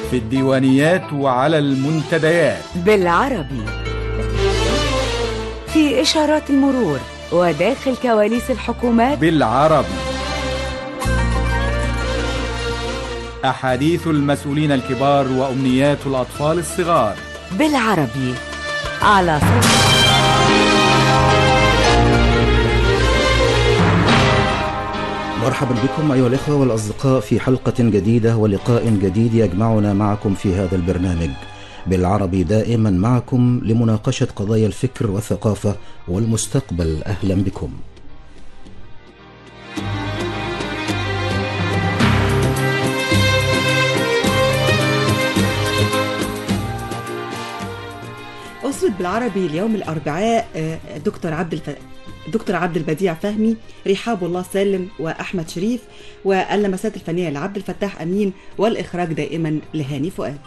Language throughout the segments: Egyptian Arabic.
في الديوانيات وعلى المنتديات بالعربي في إشارات المرور وداخل كواليس الحكومات بالعربي أحاديث المسؤولين الكبار وأمنيات الأطفال الصغار بالعربي على صوت مرحبا بكم أيها الإخوة والأصدقاء في حلقة جديدة ولقاء جديد يجمعنا معكم في هذا البرنامج بالعربي دائما معكم لمناقشة قضايا الفكر والثقافة والمستقبل أهلا بكم أسرد بالعربي اليوم الأربعاء آه، دكتور عبد الف... دكتور عبد البديع فهمي رحاب الله سالم وأحمد شريف واللمسات الفنية لعبد الفتاح أمين والإخراج دائما لهاني فؤاد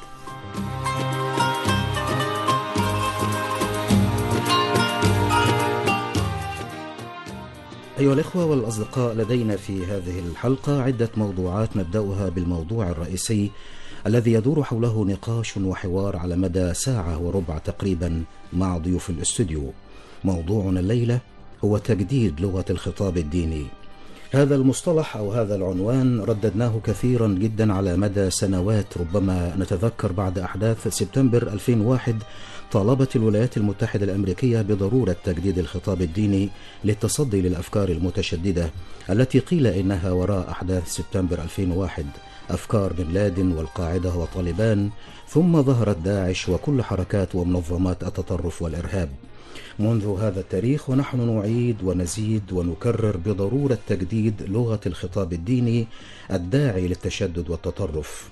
أيها الإخوة والأصدقاء لدينا في هذه الحلقة عدة موضوعات نبدأها بالموضوع الرئيسي الذي يدور حوله نقاش وحوار على مدى ساعة وربع تقريبا مع ضيوف الاستوديو موضوعنا الليلة هو تجديد لغة الخطاب الديني هذا المصطلح أو هذا العنوان رددناه كثيرا جدا على مدى سنوات ربما نتذكر بعد أحداث سبتمبر 2001 طالبت الولايات المتحدة الأمريكية بضرورة تجديد الخطاب الديني للتصدي للأفكار المتشددة التي قيل إنها وراء أحداث سبتمبر 2001 أفكار بن لادن والقاعدة وطالبان ثم ظهرت داعش وكل حركات ومنظمات التطرف والإرهاب منذ هذا التاريخ ونحن نعيد ونزيد ونكرر بضرورة تجديد لغة الخطاب الديني الداعي للتشدد والتطرف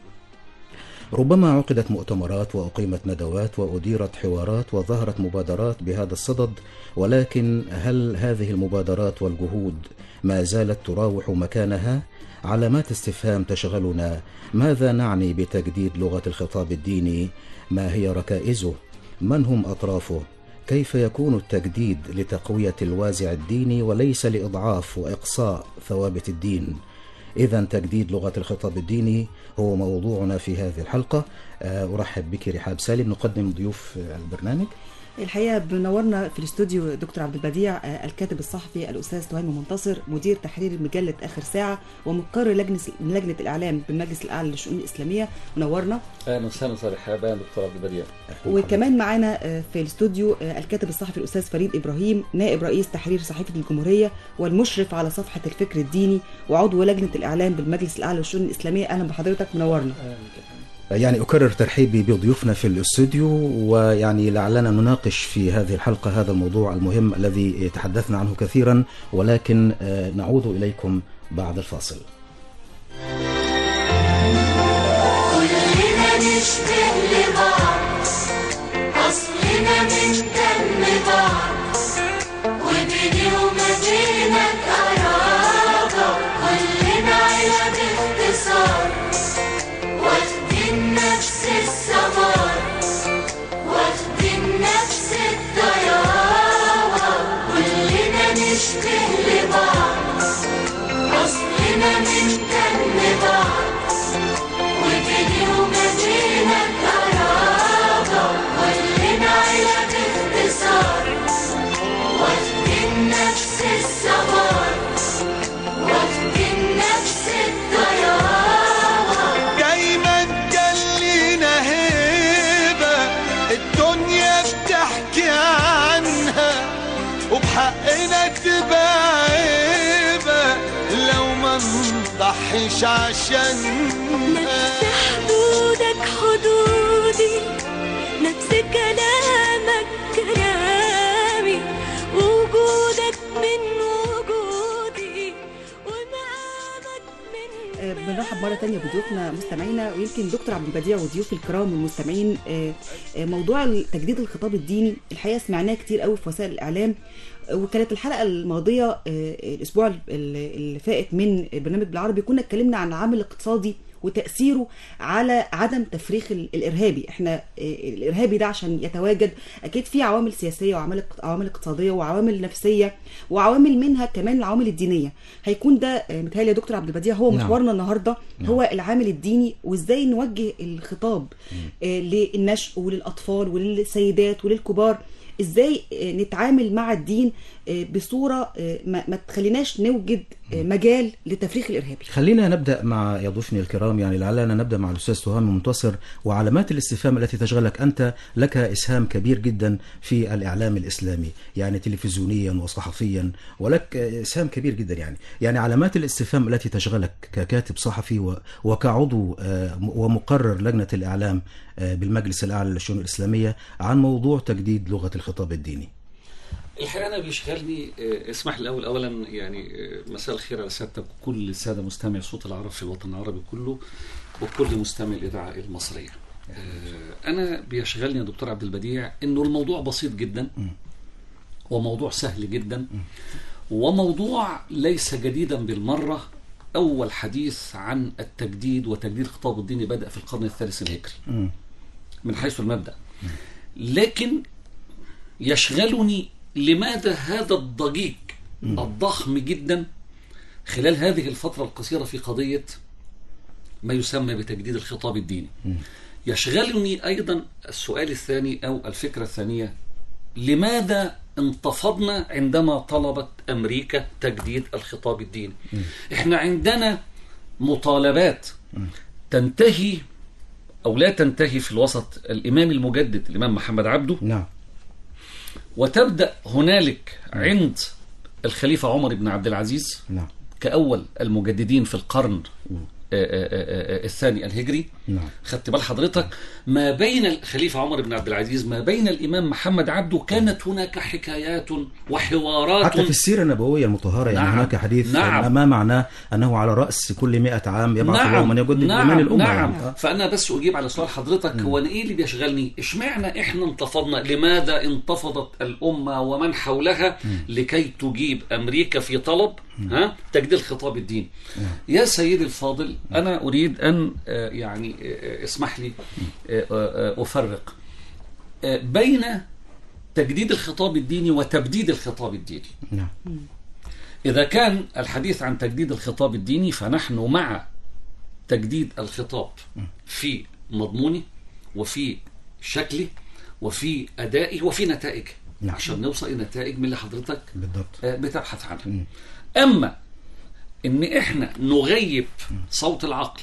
ربما عقدت مؤتمرات واقيمت ندوات واديرت حوارات وظهرت مبادرات بهذا الصدد ولكن هل هذه المبادرات والجهود ما زالت تراوح مكانها علامات استفهام تشغلنا ماذا نعني بتجديد لغه الخطاب الديني ما هي ركائزه من هم اطرافه كيف يكون التجديد لتقويه الوازع الديني وليس لاضعاف واقصاء ثوابت الدين إذا تجديد لغة الخطاب الديني هو موضوعنا في هذه الحلقة آه، أرحب بك رحاب سالم نقدم ضيوف البرنامج الحقيقة بنورنا في الاستوديو دكتور عبد البديع آه، الكاتب الصحفي الأستاذ تهيم منتصر مدير تحرير مجلة آخر ساعة ومقر لجنة لجنة الإعلام بالمجلس الأعلى للشؤون الإسلامية منورنا اهلا وسهلا استاذ رحاب اهلا دكتور عبد البديع وكمان معانا آه، في الاستوديو آه، الكاتب الصحفي الاستاذ فريد ابراهيم نائب رئيس تحرير صحيفه الجمهوريه والمشرف على صفحه الفكر الديني وعضو لجنه الاعلام بالمجلس الاعلى للشؤون الاسلاميه اهلا بحضرتك منورنا يعني أكرر ترحيبي بضيوفنا في الاستوديو ويعني لعلنا نناقش في هذه الحلقة هذا الموضوع المهم الذي تحدثنا عنه كثيرا ولكن آه، نعود إليكم بعد الفاصل كلنا نشبه لبعض أصلنا من دم بعض وبيني وما بينك قرابة كلنا عيلة باختصار واخدين نفس الثمار واخدين نفس الضياوة كلنا نشبه لبعض أصلنا من دم بعض وبيني وما بينك قرابة كلنا عيلة باختصار واخدين نفس الثمار واخدين نفس الضياوة دايما كان لينا هيبة الدنيا بتحكي عنها وبحقنا تبقى عيبة لو ما نضحيش عشانها حدودك حدودي نفس كلامك كلامي وجودك من وجودي ومقامك من آه، بنرحب مرة تانية بضيوفنا مستمعينا ويمكن دكتور عبد البديع وضيوف الكرام والمستمعين آه، آه، موضوع تجديد الخطاب الديني الحقيقة سمعناه كتير قوي في وسائل الإعلام آه، وكانت الحلقة الماضية آه، الأسبوع ال- اللي فات من برنامج بالعربي كنا اتكلمنا عن العامل الاقتصادي وتاثيره على عدم تفريخ ال- الارهابي احنا آه، الارهابي ده عشان يتواجد اكيد في عوامل سياسيه وعوامل عوامل اقتصاديه وعوامل نفسيه وعوامل منها كمان العوامل الدينيه هيكون ده آه، متهيألي يا دكتور عبد البديع هو نعم. محورنا النهارده هو العامل الديني وازاي نوجه الخطاب آه، للنشء وللاطفال وللسيدات وللكبار ازاي آه، نتعامل مع الدين آه، بصوره آه، ما ما تخليناش نوجد آه، مجال لتفريخ الارهابي خلينا نبدا مع يضيفني الكرام يعني لعلنا نبدا مع الاستاذ تهام منتصر وعلامات الاستفهام التي تشغلك انت لك اسهام كبير جدا في الاعلام الاسلامي يعني تلفزيونيا وصحفيا ولك اسهام كبير جدا يعني يعني علامات الاستفهام التي تشغلك ككاتب صحفي و- وكعضو آه، ومقرر لجنه الاعلام آه، بالمجلس الاعلى للشؤون الاسلاميه عن موضوع تجديد لغه الخطاب الديني الحقيقه انا بيشغلني آه، اسمح لي الاول اولا يعني آه، مساء الخير على سيادتك وكل الساده مستمعي صوت العرب في الوطن العربي كله وكل مستمع الاذاعه المصريه. آه، انا بيشغلني يا دكتور عبد البديع انه الموضوع بسيط جدا وموضوع سهل جدا وموضوع ليس جديدا بالمره اول حديث عن التجديد وتجديد الخطاب الديني بدا في القرن الثالث الهجري. من حيث المبدا. لكن يشغلني لماذا هذا الضجيج الضخم جدا خلال هذه الفترة القصيرة في قضية ما يسمى بتجديد الخطاب الديني يشغلني أيضا السؤال الثاني أو الفكرة الثانية لماذا انتفضنا عندما طلبت أمريكا تجديد الخطاب الديني احنا عندنا مطالبات تنتهي أو لا تنتهي في الوسط الإمام المجدد الإمام محمد عبده نعم وتبدا هنالك عند الخليفه عمر بن عبد العزيز نعم كاول المجددين في القرن آه، آه، آه، آه، الثاني الهجري نعم خدت بال حضرتك ما بين الخليفه عمر بن عبد العزيز ما بين الامام محمد عبده كانت هناك حكايات وحوارات حتى في السيرة النبوية المطهرة يعني نعم. هناك حديث نعم. ما معناه أنه على رأس كل مئة عام يبعث الله من يجدد نعم إيمان الأمة نعم يعني. فانا بس اجيب على سؤال حضرتك هو أنا ايه اللي بيشغلني اشمعنى احنا انتفضنا لماذا انتفضت الامه ومن حولها لكي تجيب امريكا في طلب ها تجديد الخطاب الديني يا سيدي الفاضل انا اريد ان آه، يعني آه، اسمح لي آه، آه، آه، افرق آه، بين تجديد الخطاب الديني وتبديد الخطاب الديني نعم إذا كان الحديث عن تجديد الخطاب الديني فنحن مع تجديد الخطاب في مضمونه وفي شكله وفي أدائه وفي نتائجه نعم. عشان نوصل إلى نتائج من اللي حضرتك بالضبط آه، بتبحث عنها أما إن إحنا نغيب صوت العقل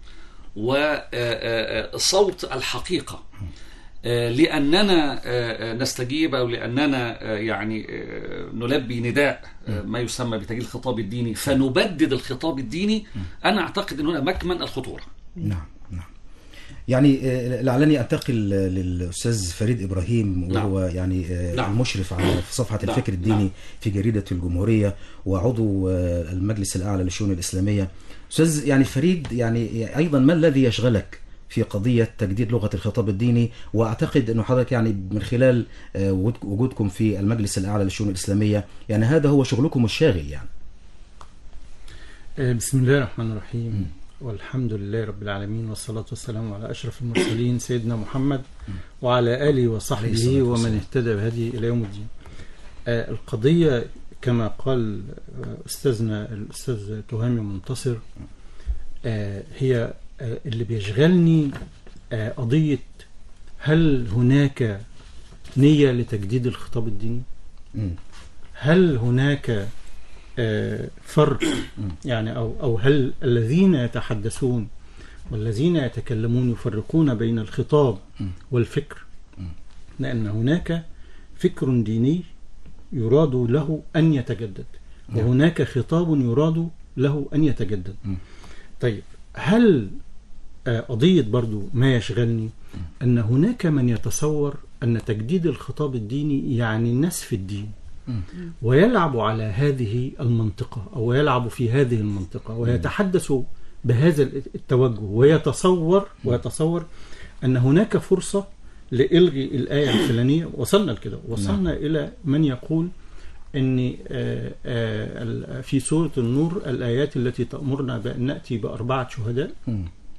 وصوت الحقيقة آه، لأننا آه، آه، نستجيب أو لأننا آه، يعني آه، نلبي نداء آه، ما يسمى بتجديد الخطاب الديني فنبدد الخطاب الديني أنا أعتقد أن هنا مكمن الخطورة نعم نعم يعني آه، لعلني انتقل آه، للاستاذ فريد ابراهيم وهو يعني آه، نعم. المشرف على صفحه نعم. الفكر الديني نعم. في جريده الجمهوريه وعضو آه، المجلس الاعلى للشؤون الاسلاميه استاذ يعني فريد يعني ايضا ما الذي يشغلك في قضية تجديد لغة الخطاب الديني وأعتقد أنه حضرتك يعني من خلال آه، وجود- وجودكم في المجلس الأعلى للشؤون الإسلامية يعني هذا هو شغلكم الشاغل يعني آه، بسم الله الرحمن الرحيم والحمد لله رب العالمين والصلاة والسلام على أشرف المرسلين سيدنا محمد وعلى آله عليه وصحبه الصلاة ومن والسلام. اهتدى بهديه إلى يوم الدين آه، القضية كما قال آه، أستاذنا الأستاذ تهامي منتصر آه، هي آه، اللي بيشغلني آه، قضية هل هناك نية لتجديد الخطاب الديني؟ مم. هل هناك آه، فرق يعني أو أو هل الذين يتحدثون والذين يتكلمون يفرقون بين الخطاب والفكر لأن هناك فكر ديني يراد له أن يتجدد وهناك خطاب يراد له أن يتجدد طيب هل آه، قضية برضو ما يشغلني أن هناك من يتصور أن تجديد الخطاب الديني يعني نسف الدين ويلعب على هذه المنطقة أو يلعب في هذه المنطقة ويتحدث بهذا التوجه ويتصور ويتصور أن هناك فرصة لإلغي الآية الفلانية وصلنا لكده وصلنا إلى من يقول أن آه، آه، ال- في سورة النور الآيات التي تأمرنا بأن نأتي بأربعة شهداء مم.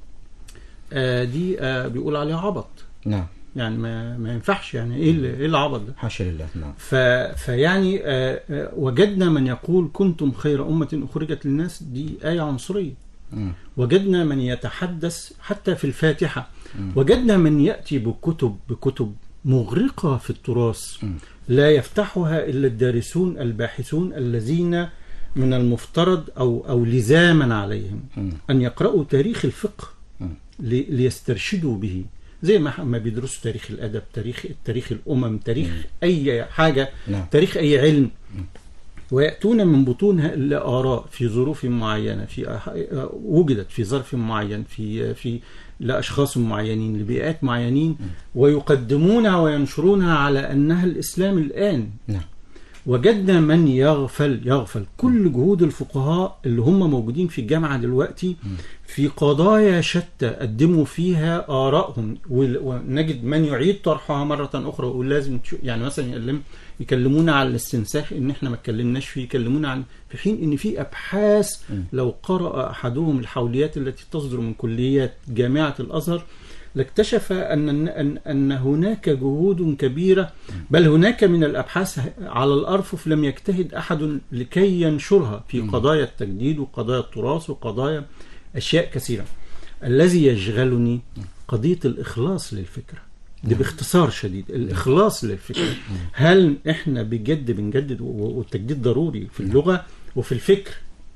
آه، دي آه، بيقول عليها عبط نعم يعني ما, ما ينفعش يعني ايه اللي- ايه العبط ده حاشا لله نعم ف... فيعني آه، آه، وجدنا من يقول كنتم خير أمة أخرجت للناس دي آية عنصرية مم. وجدنا من يتحدث حتى في الفاتحة وجدنا من يأتي بكتب بكتب مغرقة في التراث لا يفتحها إلا الدارسون الباحثون الذين من المفترض أو أو لزاما عليهم أن يقرأوا تاريخ الفقه لي- ليسترشدوا به زي ما ما بيدرسوا تاريخ الادب تاريخ تاريخ الامم تاريخ اي حاجه نعم. تاريخ اي علم وياتون من بطونها الا اراء في ظروف معينه في أح- وجدت في ظرف معين في في لاشخاص معينين لبيئات معينين ويقدمونها وينشرونها على انها الاسلام الان نعم وجدنا من يغفل يغفل كل جهود الفقهاء اللي هم موجودين في الجامعة دلوقتي في قضايا شتى قدموا فيها آرائهم وال- ونجد من يعيد طرحها مرة أخرى ويقول لازم تشو- يعني مثلا يكلم يكلمونا على الاستنساخ ان احنا ما اتكلمناش فيه يكلمونا عن في حين ان في ابحاث لو قرأ احدهم الحوليات التي تصدر من كليات جامعة الازهر لاكتشف ان ان ان هناك جهود كبيره بل هناك من الابحاث على الارفف لم يجتهد احد لكي ينشرها في قضايا التجديد وقضايا التراث وقضايا اشياء كثيره. الذي يشغلني قضيه الاخلاص للفكره. دي باختصار شديد الاخلاص للفكره. هل احنا بجد بنجدد و- والتجديد ضروري في اللغه وفي الفكر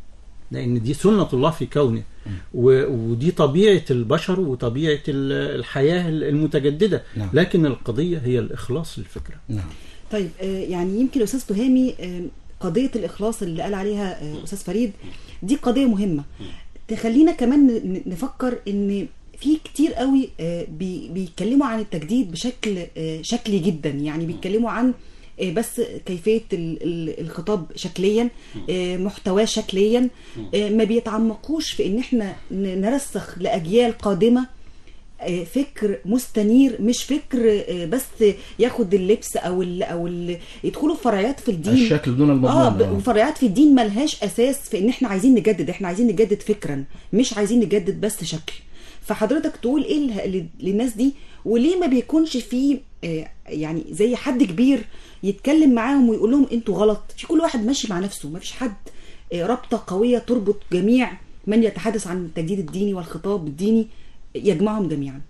لان دي سنه الله في كونه و- ودي طبيعه البشر وطبيعه ال- الحياه المتجدده نعم. لكن القضيه هي الاخلاص للفكره نعم طيب آه، يعني يمكن استاذ تهامي آه، قضيه الاخلاص اللي قال عليها آه، استاذ فريد دي قضيه مهمه تخلينا كمان ن- نفكر ان في كتير قوي آه، بي- بيتكلموا عن التجديد بشكل آه، شكلي جدا يعني بيتكلموا عن آه، بس كيفيه ال- ال- الخطاب شكليا آه، محتواه شكليا آه، ما بيتعمقوش في ان احنا ن- نرسخ لاجيال قادمه آه، فكر مستنير مش فكر آه، بس ياخد اللبس او ال او ال يدخلوا في فرعيات في الدين الشكل دون المضمون اه ب- آه. وفرعيات في الدين ملهاش اساس في ان احنا عايزين نجدد احنا عايزين نجدد فكرا مش عايزين نجدد بس شكل فحضرتك تقول ايه اله- ل- للناس دي وليه ما بيكونش في آه، يعني زي حد كبير يتكلم معاهم ويقول لهم انتوا غلط في كل واحد ماشي مع نفسه ما فيش حد آه، رابطه قويه تربط جميع من يتحدث عن التجديد الديني والخطاب الديني يجمعهم جميعا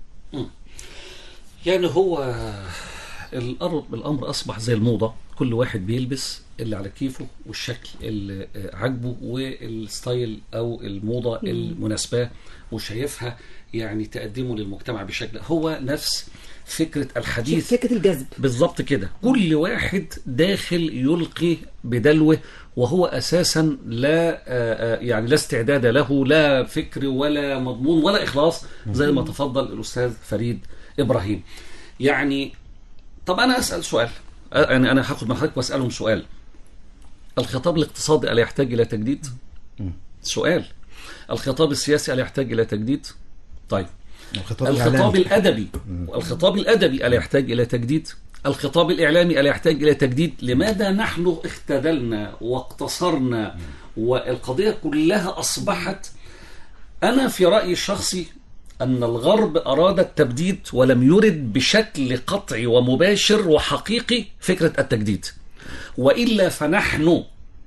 يعني هو الأمر, الأمر أصبح زي الموضة كل واحد بيلبس اللي على كيفه والشكل اللي عاجبه والستايل أو الموضة المناسبة وشايفها يعني تقدمه للمجتمع بشكل هو نفس فكرة الحديث فكره الجذب بالظبط كده كل واحد داخل يلقي بدلوه وهو اساسا لا آه، آه، يعني لا استعداد له لا فكر ولا مضمون ولا اخلاص زي ما تفضل الاستاذ فريد ابراهيم يعني طب انا اسال سؤال آه، يعني انا هاخد من حضرتك واسالهم سؤال الخطاب الاقتصادي الا يحتاج الى تجديد سؤال الخطاب السياسي الا يحتاج الى تجديد طيب الخطاب الخطاب الإعلامي. الادبي الخطاب الادبي الا يحتاج الى تجديد الخطاب الاعلامي الا يحتاج الى تجديد لماذا نحن اختذلنا واقتصرنا والقضيه كلها اصبحت انا في رايي الشخصي ان الغرب اراد التبديد ولم يرد بشكل قطعي ومباشر وحقيقي فكره التجديد والا فنحن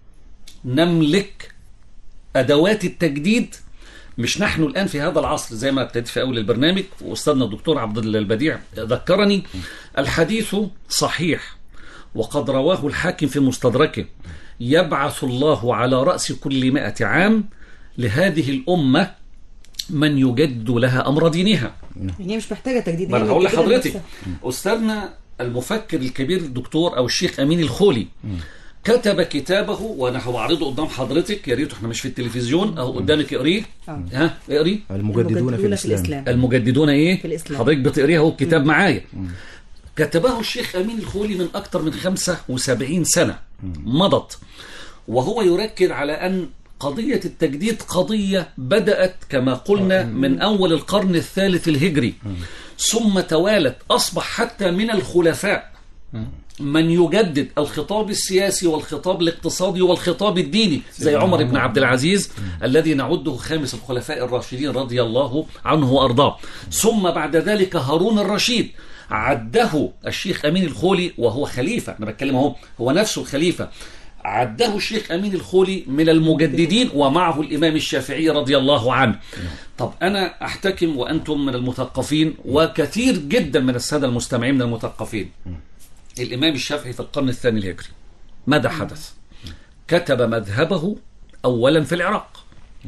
نملك ادوات التجديد مش نحن الان في هذا العصر زي ما ابتديت في اول البرنامج واستاذنا الدكتور عبد البديع ذكرني الحديث صحيح وقد رواه الحاكم في مستدركه يبعث الله على راس كل مائة عام لهذه الامه من يجد لها امر دينها يعني هي مش محتاجه تجديد ما هي انا هقول مجددة لحضرتك نفسها. استاذنا المفكر الكبير الدكتور او الشيخ امين الخولي كتب كتابه وانا هعرضه قدام حضرتك يا ريت احنا مش في التلفزيون اهو قدامك اقريه آه. ها اقري المجددون في الإسلام المجددون ايه في الإسلام. حضرتك بتقريها هو الكتاب معايا كتبه الشيخ امين الخولي من اكثر من 75 سنه مضت وهو يركز على ان قضيه التجديد قضيه بدات كما قلنا من اول القرن الثالث الهجري ثم توالت اصبح حتى من الخلفاء من يجدد الخطاب السياسي والخطاب الاقتصادي والخطاب الديني زي عمر بن عبد العزيز الذي نعده خامس الخلفاء الراشدين رضي الله عنه وارضاه ثم بعد ذلك هارون الرشيد عده الشيخ امين الخولي وهو خليفه انا بتكلم اهو هو نفسه الخليفه عده الشيخ امين الخولي من المجددين ومعه الامام الشافعي رضي الله عنه طب انا احتكم وانتم من المثقفين وكثير جدا من الساده المستمعين من المثقفين الإمام الشافعي في القرن الثاني الهجري ماذا حدث كتب مذهبه أولا في العراق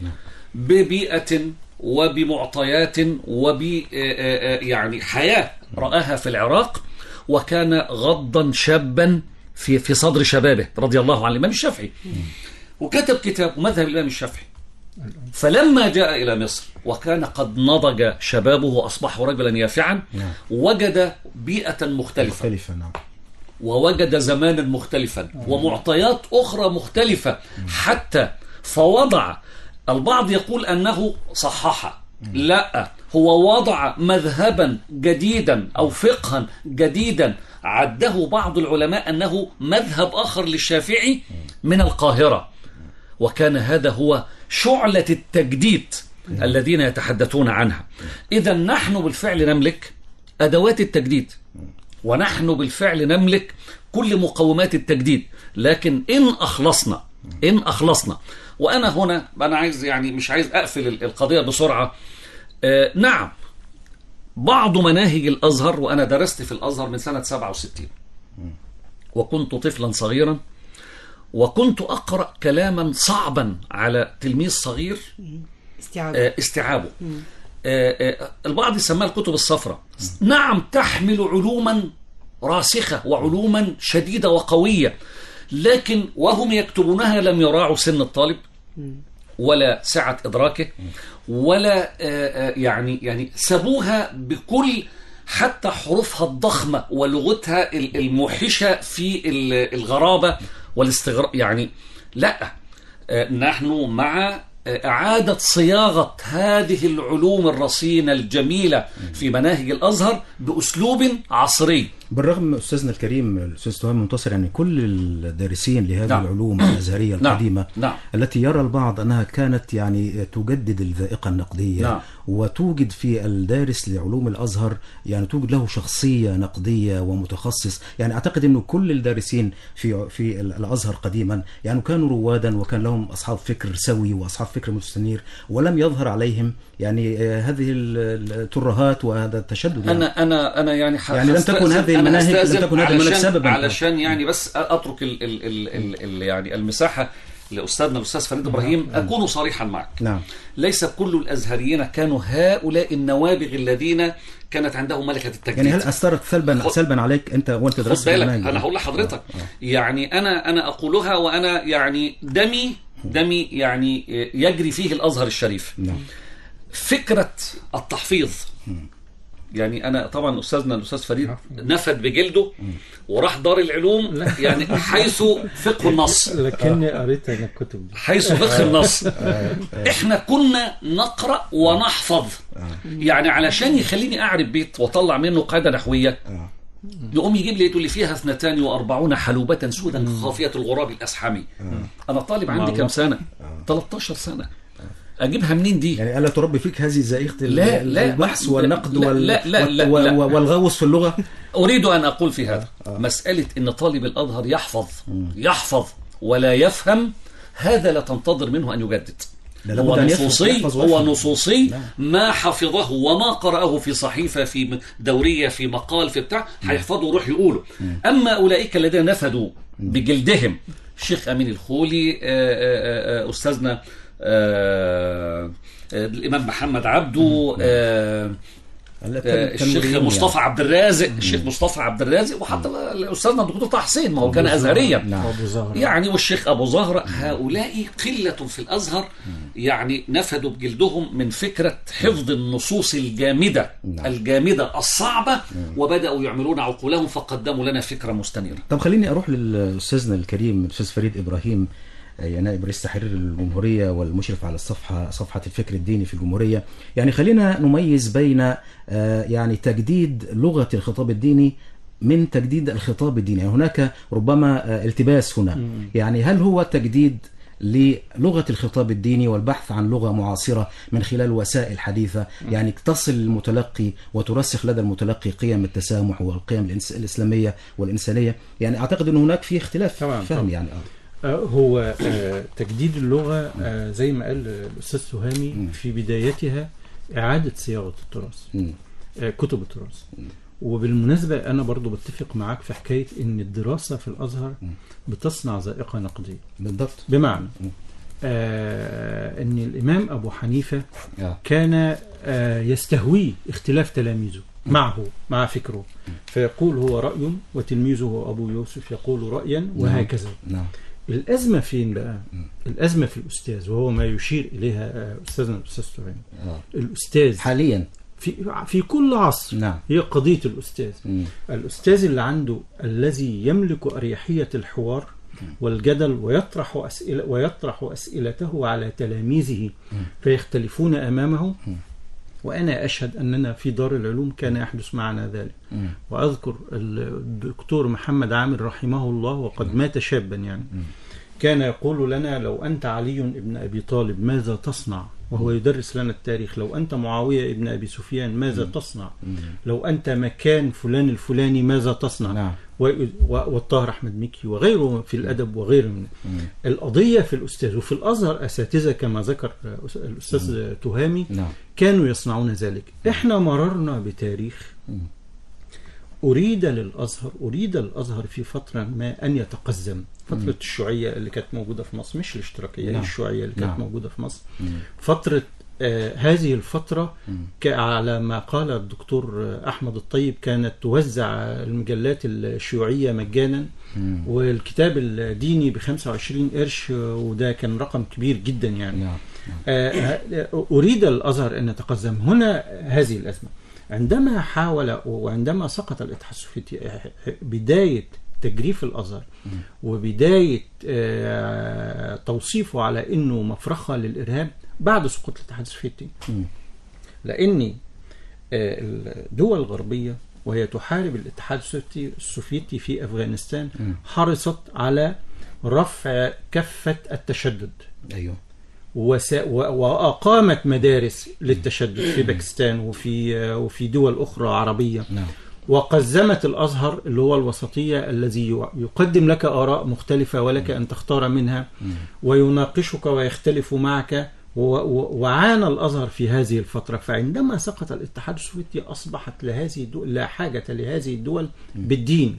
ببيئة وبمعطيات وب آه، آه، آه، يعني حياة رآها في العراق وكان غضا شابا في في صدر شبابه رضي الله عن الإمام الشافعي وكتب كتاب مذهب الإمام الشافعي فلما جاء إلى مصر وكان قد نضج شبابه وأصبح رجلا يافعا نعم. وجد بيئة مختلفة مختلفة نعم ووجد زمانا مختلفا ومعطيات أخرى مختلفة حتى فوضع البعض يقول أنه صحح لا هو وضع مذهبا جديدا أو فقها جديدا عده بعض العلماء أنه مذهب آخر للشافعي من القاهرة وكان هذا هو شعلة التجديد الذين يتحدثون عنها إذا نحن بالفعل نملك أدوات التجديد ونحن بالفعل نملك كل مقومات التجديد لكن إن أخلصنا إن أخلصنا وأنا هنا أنا عايز يعني مش عايز أقفل ال- القضية بسرعة آه نعم بعض مناهج الأزهر وأنا درست في الأزهر من سنة 67 وكنت طفلا صغيرا وكنت أقرأ كلاما صعبا على تلميذ صغير استيعاب آه، استيعابه آه، آه، البعض يسميها الكتب الصفراء نعم تحمل علوما راسخة وعلوما شديدة وقوية لكن وهم يكتبونها لم يراعوا سن الطالب ولا سعة إدراكه ولا آه، آه، يعني يعني سابوها بكل حتى حروفها الضخمة ولغتها ال- الموحشة في ال- الغرابة والاستغراب يعني لا آه، نحن مع آه، إعادة صياغة هذه العلوم الرصينة الجميلة في مناهج الأزهر بأسلوب عصري بالرغم استاذنا الكريم الاستاذ تهام منتصر يعني كل الدارسين لهذه نعم. العلوم الازهريه نعم. القديمه نعم. التي يرى البعض انها كانت يعني تجدد الذائقه النقديه نعم. وتوجد في الدارس لعلوم الازهر يعني توجد له شخصيه نقديه ومتخصص يعني اعتقد انه كل الدارسين في في الازهر قديما يعني كانوا روادا وكان لهم اصحاب فكر سوي واصحاب فكر مستنير ولم يظهر عليهم يعني آه، هذه ال- الترهات وهذا التشدد يعني. انا انا انا يعني ح- يعني لم هستأذن- تكن هذه أنا المناهج- لم هستأذن تكن هذه المناهج علشان سبباً. علشان يعني بس اترك ال ال ال ال ال يعني المساحه لاستاذنا الاستاذ فريد ابراهيم اكون صريحا معك نعم ليس كل الازهريين كانوا هؤلاء النوابغ الذين كانت عندهم ملكه التجديد يعني هل اثرت سلبا خد- سلبا عليك انت وانت خد درست في بالك المناهج؟ انا هقول لحضرتك يعني انا انا اقولها وانا يعني دمي دمي يعني يجري فيه الازهر الشريف نعم فكره التحفيظ يعني انا طبعا استاذنا الاستاذ فريد نفد بجلده وراح دار العلوم يعني حيث فقه النص لكني قريت انا الكتب دي حيث فقه النص احنا كنا نقرا ونحفظ يعني علشان يخليني اعرف بيت واطلع منه قاعده نحويه يقوم يجيب لي تقول لي فيها اثنتان وأربعون حلوبة سودا خافية الغراب الأسحمي أنا طالب عندي كم سنة 13 سنة أجيبها منين دي يعني الا تربي فيك هذه زائقه ال- لا، لا، البحث لا، والنقد لا، وال... لا، لا، والت- لا، و- لا. و- والغوص في اللغه أريد أن أقول في هذا مسألة أن طالب الأزهر يحفظ يحفظ ولا يفهم هذا لا تنتظر منه أن يجدد لا، هو لابد أن يفهم- نصوصي يحفظ هو ويفهم. نصوصي ما حفظه وما قرأه في صحيفة في دورية في مقال في بتاع هيحفظه ويروح يقوله أما أولئك الذين نفدوا بجلدهم الشيخ أمين الخولي آه، آه، آه، أستاذنا آه، آه، الإمام محمد عبده آه، لا، آه، كان- كان الشيخ مريم مصطفى عبد الرازق الشيخ مصطفى عبد الرازق وحتى استاذنا الدكتور طه حسين ما هو كان ازهريا نعم. ابو زهره يعني والشيخ ابو زهره هؤلاء قله في الازهر يعني نفدوا بجلدهم من فكره حفظ النصوص الجامده نعم. الجامده الصعبه وبداوا يعملون عقولهم فقدموا لنا فكره مستنيره طب خليني اروح للاستاذنا الكريم الاستاذ فريد ابراهيم آه، نائب رئيس تحرير الجمهوريه والمشرف على الصفحه صفحه الفكر الديني في الجمهوريه يعني خلينا نميز بين آه، يعني تجديد لغه الخطاب الديني من تجديد الخطاب الديني يعني هناك ربما آه، التباس هنا يعني هل هو تجديد للغة الخطاب الديني والبحث عن لغة معاصرة من خلال وسائل حديثة يعني تصل المتلقي وترسخ لدى المتلقي قيم التسامح والقيم الإنس- الإسلامية والإنسانية يعني أعتقد أن هناك في اختلاف طبعاً، فهم طبعاً. يعني آه. آه، هو آه، تجديد اللغة آه، زي ما قال الأستاذ سهامي في بدايتها إعادة صياغة التراث مم. آه، كتب التراث وبالمناسبة أنا برضو بتفق معاك في حكاية إن الدراسة في الأزهر بتصنع ذائقة نقدية بالضبط بمعنى آه أن الإمام أبو حنيفة آه. كان آه يستهويه اختلاف تلاميذه معه مع فكره فيقول هو رأي وتلميذه أبو يوسف يقول رأيا وهكذا نعم الأزمة فين بقى؟ الأزمة في الأستاذ وهو ما يشير إليها آه، أستاذنا الأستاذ سهيم آه. الأستاذ حاليا في في كل عصر نعم هي قضية الأستاذ مم. الأستاذ اللي عنده الذي يملك أريحية الحوار والجدل ويطرح أسئلة ويطرح أسئلته على تلاميذه فيختلفون أمامه وأنا أشهد أننا في دار العلوم كان يحدث معنا ذلك مم. وأذكر الدكتور محمد عامر رحمه الله وقد مات شابا يعني كان يقول لنا لو أنت علي ابن أبي طالب ماذا تصنع وهو يدرس لنا التاريخ لو أنت معاوية ابن أبي سفيان ماذا تصنع لو أنت مكان فلان الفلاني ماذا تصنع نعم و- و- والطاهر أحمد مكي وغيره في الأدب وغيره من القضية في الأستاذ وفي الأزهر أساتذة كما ذكر الأستاذ تهامي نعم كانوا يصنعون ذلك احنا مررنا بتاريخ أريد للأزهر أريد الأزهر في فترة ما أن يتقزم فترة الشيوعية اللي كانت موجودة في مصر مش الاشتراكية نعم. الشيوعية اللي كانت نعم. موجودة في مصر مم. فترة آه هذه الفترة مم. ك- على ما قال الدكتور آه، أحمد الطيب كانت توزع المجلات الشيوعية مجانا مم. والكتاب الديني ب 25 قرش آه، وده كان رقم كبير جدا يعني نعم آه، آه، أريد الأزهر أن يتقزم هنا هذه الأزمة عندما حاول وعندما سقط الاتحاد السوفيتي آه، بداية تجريف الأزهر وبداية آه، توصيفه على أنه مفرخة للإرهاب بعد سقوط الاتحاد السوفيتي مم. لأن آه، الدول الغربية وهي تحارب الاتحاد السوفيتي السوفيتي في أفغانستان مم. حرصت على رفع كفة التشدد أيوه وس... و... وأقامت مدارس للتشدد في باكستان وفي وفي دول أخرى عربية نعم وقزمت الأزهر اللي هو الوسطية الذي ي- يقدم لك آراء مختلفة ولك أن تختار منها ويناقشك ويختلف معك و... و... وعانى الأزهر في هذه الفترة فعندما سقط الاتحاد السوفيتي أصبحت لهذه الدول لا حاجة لهذه الدول بالدين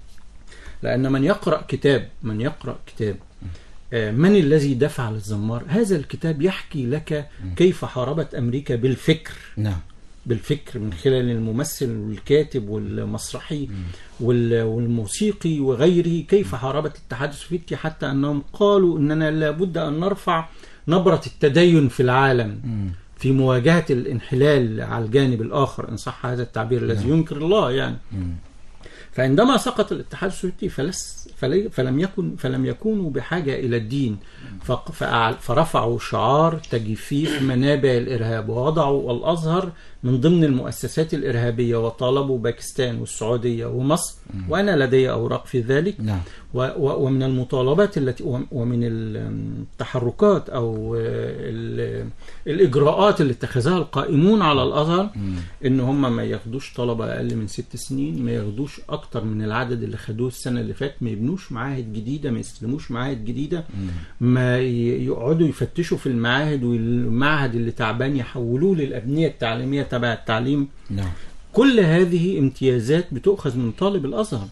لأن من يقرأ كتاب من يقرأ كتاب آه، من الذي دفع للزمار هذا الكتاب يحكي لك كيف حاربت أمريكا بالفكر نعم بالفكر من خلال الممثل والكاتب والمسرحي وال- والموسيقي وغيره كيف حاربت الاتحاد السوفيتي حتى أنهم قالوا أننا لابد أن نرفع نبرة التدين في العالم في مواجهة الانحلال على الجانب الآخر إن صح هذا التعبير الذي ينكر الله يعني فعندما سقط الاتحاد السوفيتي فلس فلي فلم يكن فلم يكونوا بحاجه الى الدين فق- فأع- فرفعوا شعار تجفيف منابع الارهاب ووضعوا الازهر من ضمن المؤسسات الارهابيه وطالبوا باكستان والسعوديه ومصر وانا لدي اوراق في ذلك نعم و- و- ومن المطالبات التي وم- ومن التحركات او ال- الاجراءات اللي اتخذها القائمون على الازهر ان هم ما ياخدوش طلبه اقل من ست سنين ما ياخدوش اكتر من العدد اللي خدوه السنه اللي فاتت ما يبنوش معاهد جديده ما يستلموش معاهد جديده ما ي- يقعدوا يفتشوا في المعاهد والمعهد اللي تعبان يحولوه للابنيه التعليميه تبع التعليم نعم كل هذه امتيازات بتؤخذ من طالب الازهر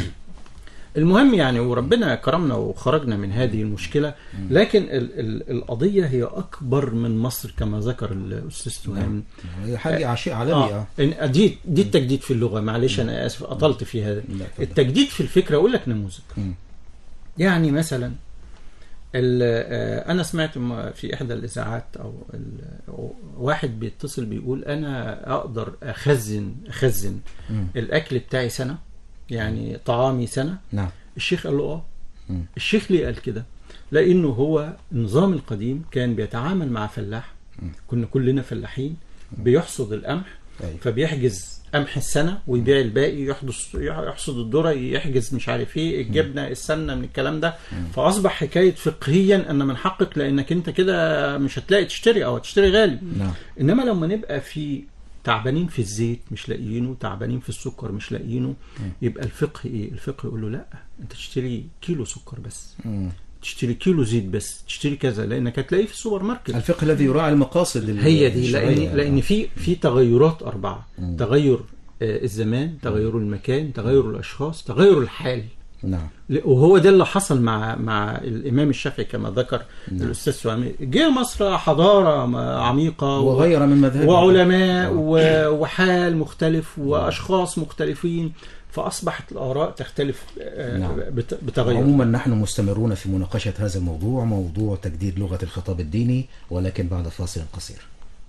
المهم يعني وربنا كرمنا وخرجنا من هذه المشكله لكن ال ال القضيه هي اكبر من مصر كما ذكر الاستاذ تهام هي حاجة شيء عالمي اه اه إن- دي دي التجديد في اللغه معلش انا اسف اطلت في هذا لا، اتفضل. التجديد في الفكره اقول لك نموذج مم. يعني مثلا ال- آه، انا سمعت م- في احدى الاذاعات او ال- واحد بيتصل بيقول انا اقدر اخزن اخزن مم. الاكل بتاعي سنه يعني طعامي سنه نعم الشيخ قال له اه مم. الشيخ ليه قال كده لانه هو النظام القديم كان بيتعامل مع فلاح كنا كلنا فلاحين بيحصد القمح أيوة. فبيحجز قمح السنه ويبيع الباقي يحدث يحصد الذره يحجز مش عارف ايه الجبنه السمنه من الكلام ده فاصبح حكايه فقهيا ان من حقك لانك انت كده مش هتلاقي تشتري او هتشتري غالي نعم انما لما نبقى في تعبانين في الزيت مش لاقيينه تعبانين في السكر مش لاقيينه يبقى الفقه ايه الفقه يقول له لا انت تشتري كيلو سكر بس مم. تشتري كيلو زيت بس تشتري كذا لانك هتلاقيه في السوبر ماركت الفقه الذي يراعي المقاصد ال- هي دي الشرعية. لان لان في في تغيرات اربعه تغير آه، الزمان تغير المكان تغير الاشخاص تغير الحال نعم ل- وهو ده اللي حصل مع مع الامام الشافعي كما ذكر الاستاذ سوامي جه مصر حضاره م- عميقه و- وغير من مذهبه وعلماء و- وحال مختلف واشخاص مختلفين فاصبحت الاراء تختلف آه، نعم. بت- بتغير عموما نحن مستمرون في مناقشة هذا الموضوع موضوع تجديد لغة الخطاب الديني ولكن بعد فاصل قصير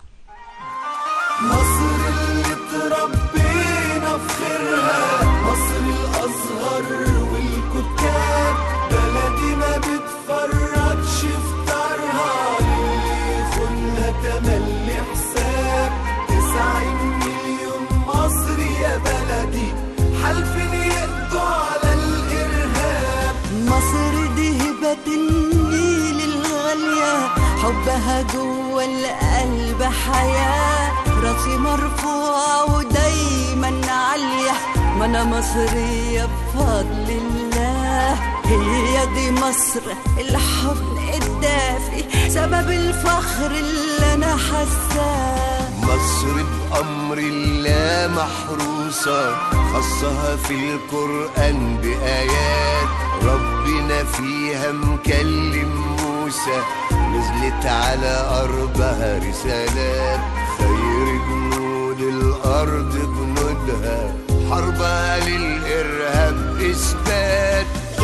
مصر اللي تربينا في خيرها مصر الأزهر والكتاب بلدي ما بتفرطش في طارها اللي يخونها تملي حساب تسعين مليون مصري يا بلدي حالفين يقضوا على الإرهاب مصر دي هبة النيل الغالية حبها جوه القلب حياة راسي مرفوعة ودايما عالية ما أنا مصرية بفضل الله هي دي مصر الحضن الدافي سبب الفخر اللي أنا حاساه مصر بأمر الله محروسة خصها في القرآن بآيات ربنا فيها مكلم موسى نزلت على أرضها رسالات خير جنود الأرض جنودها حربها للإرهاب إثبات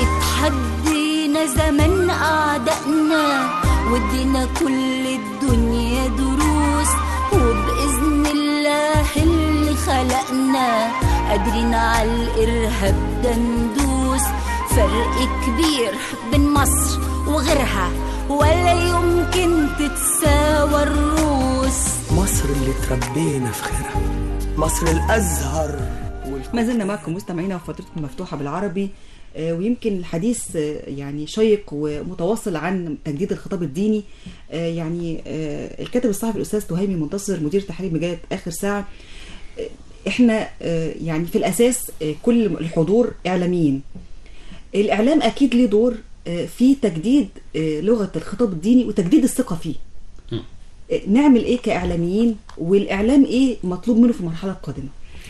اتحدينا زمان أعدائنا ودينا كل الدنيا دروس وبإذن الله اللي خلقنا قادرين على الإرهاب ده ندوس فرق كبير بين مصر وغيرها ولا يمكن تتساوى الروس مصر اللي تربينا في خيرها مصر الازهر ما زلنا معكم مستمعينا وفترتكم مفتوحة بالعربي آه، ويمكن الحديث آه، يعني شيق ومتواصل عن تجديد الخطاب الديني آه، يعني آه، الكاتب الصحفي الأستاذ تهيمي منتصر مدير تحرير مجلة آخر ساعة آه، احنا آه، يعني في الأساس آه، كل الحضور إعلاميين الإعلام أكيد ليه دور آه، في تجديد آه، لغة الخطاب الديني وتجديد الثقة فيه آه، نعمل إيه كإعلاميين والإعلام إيه مطلوب منه في المرحلة القادمة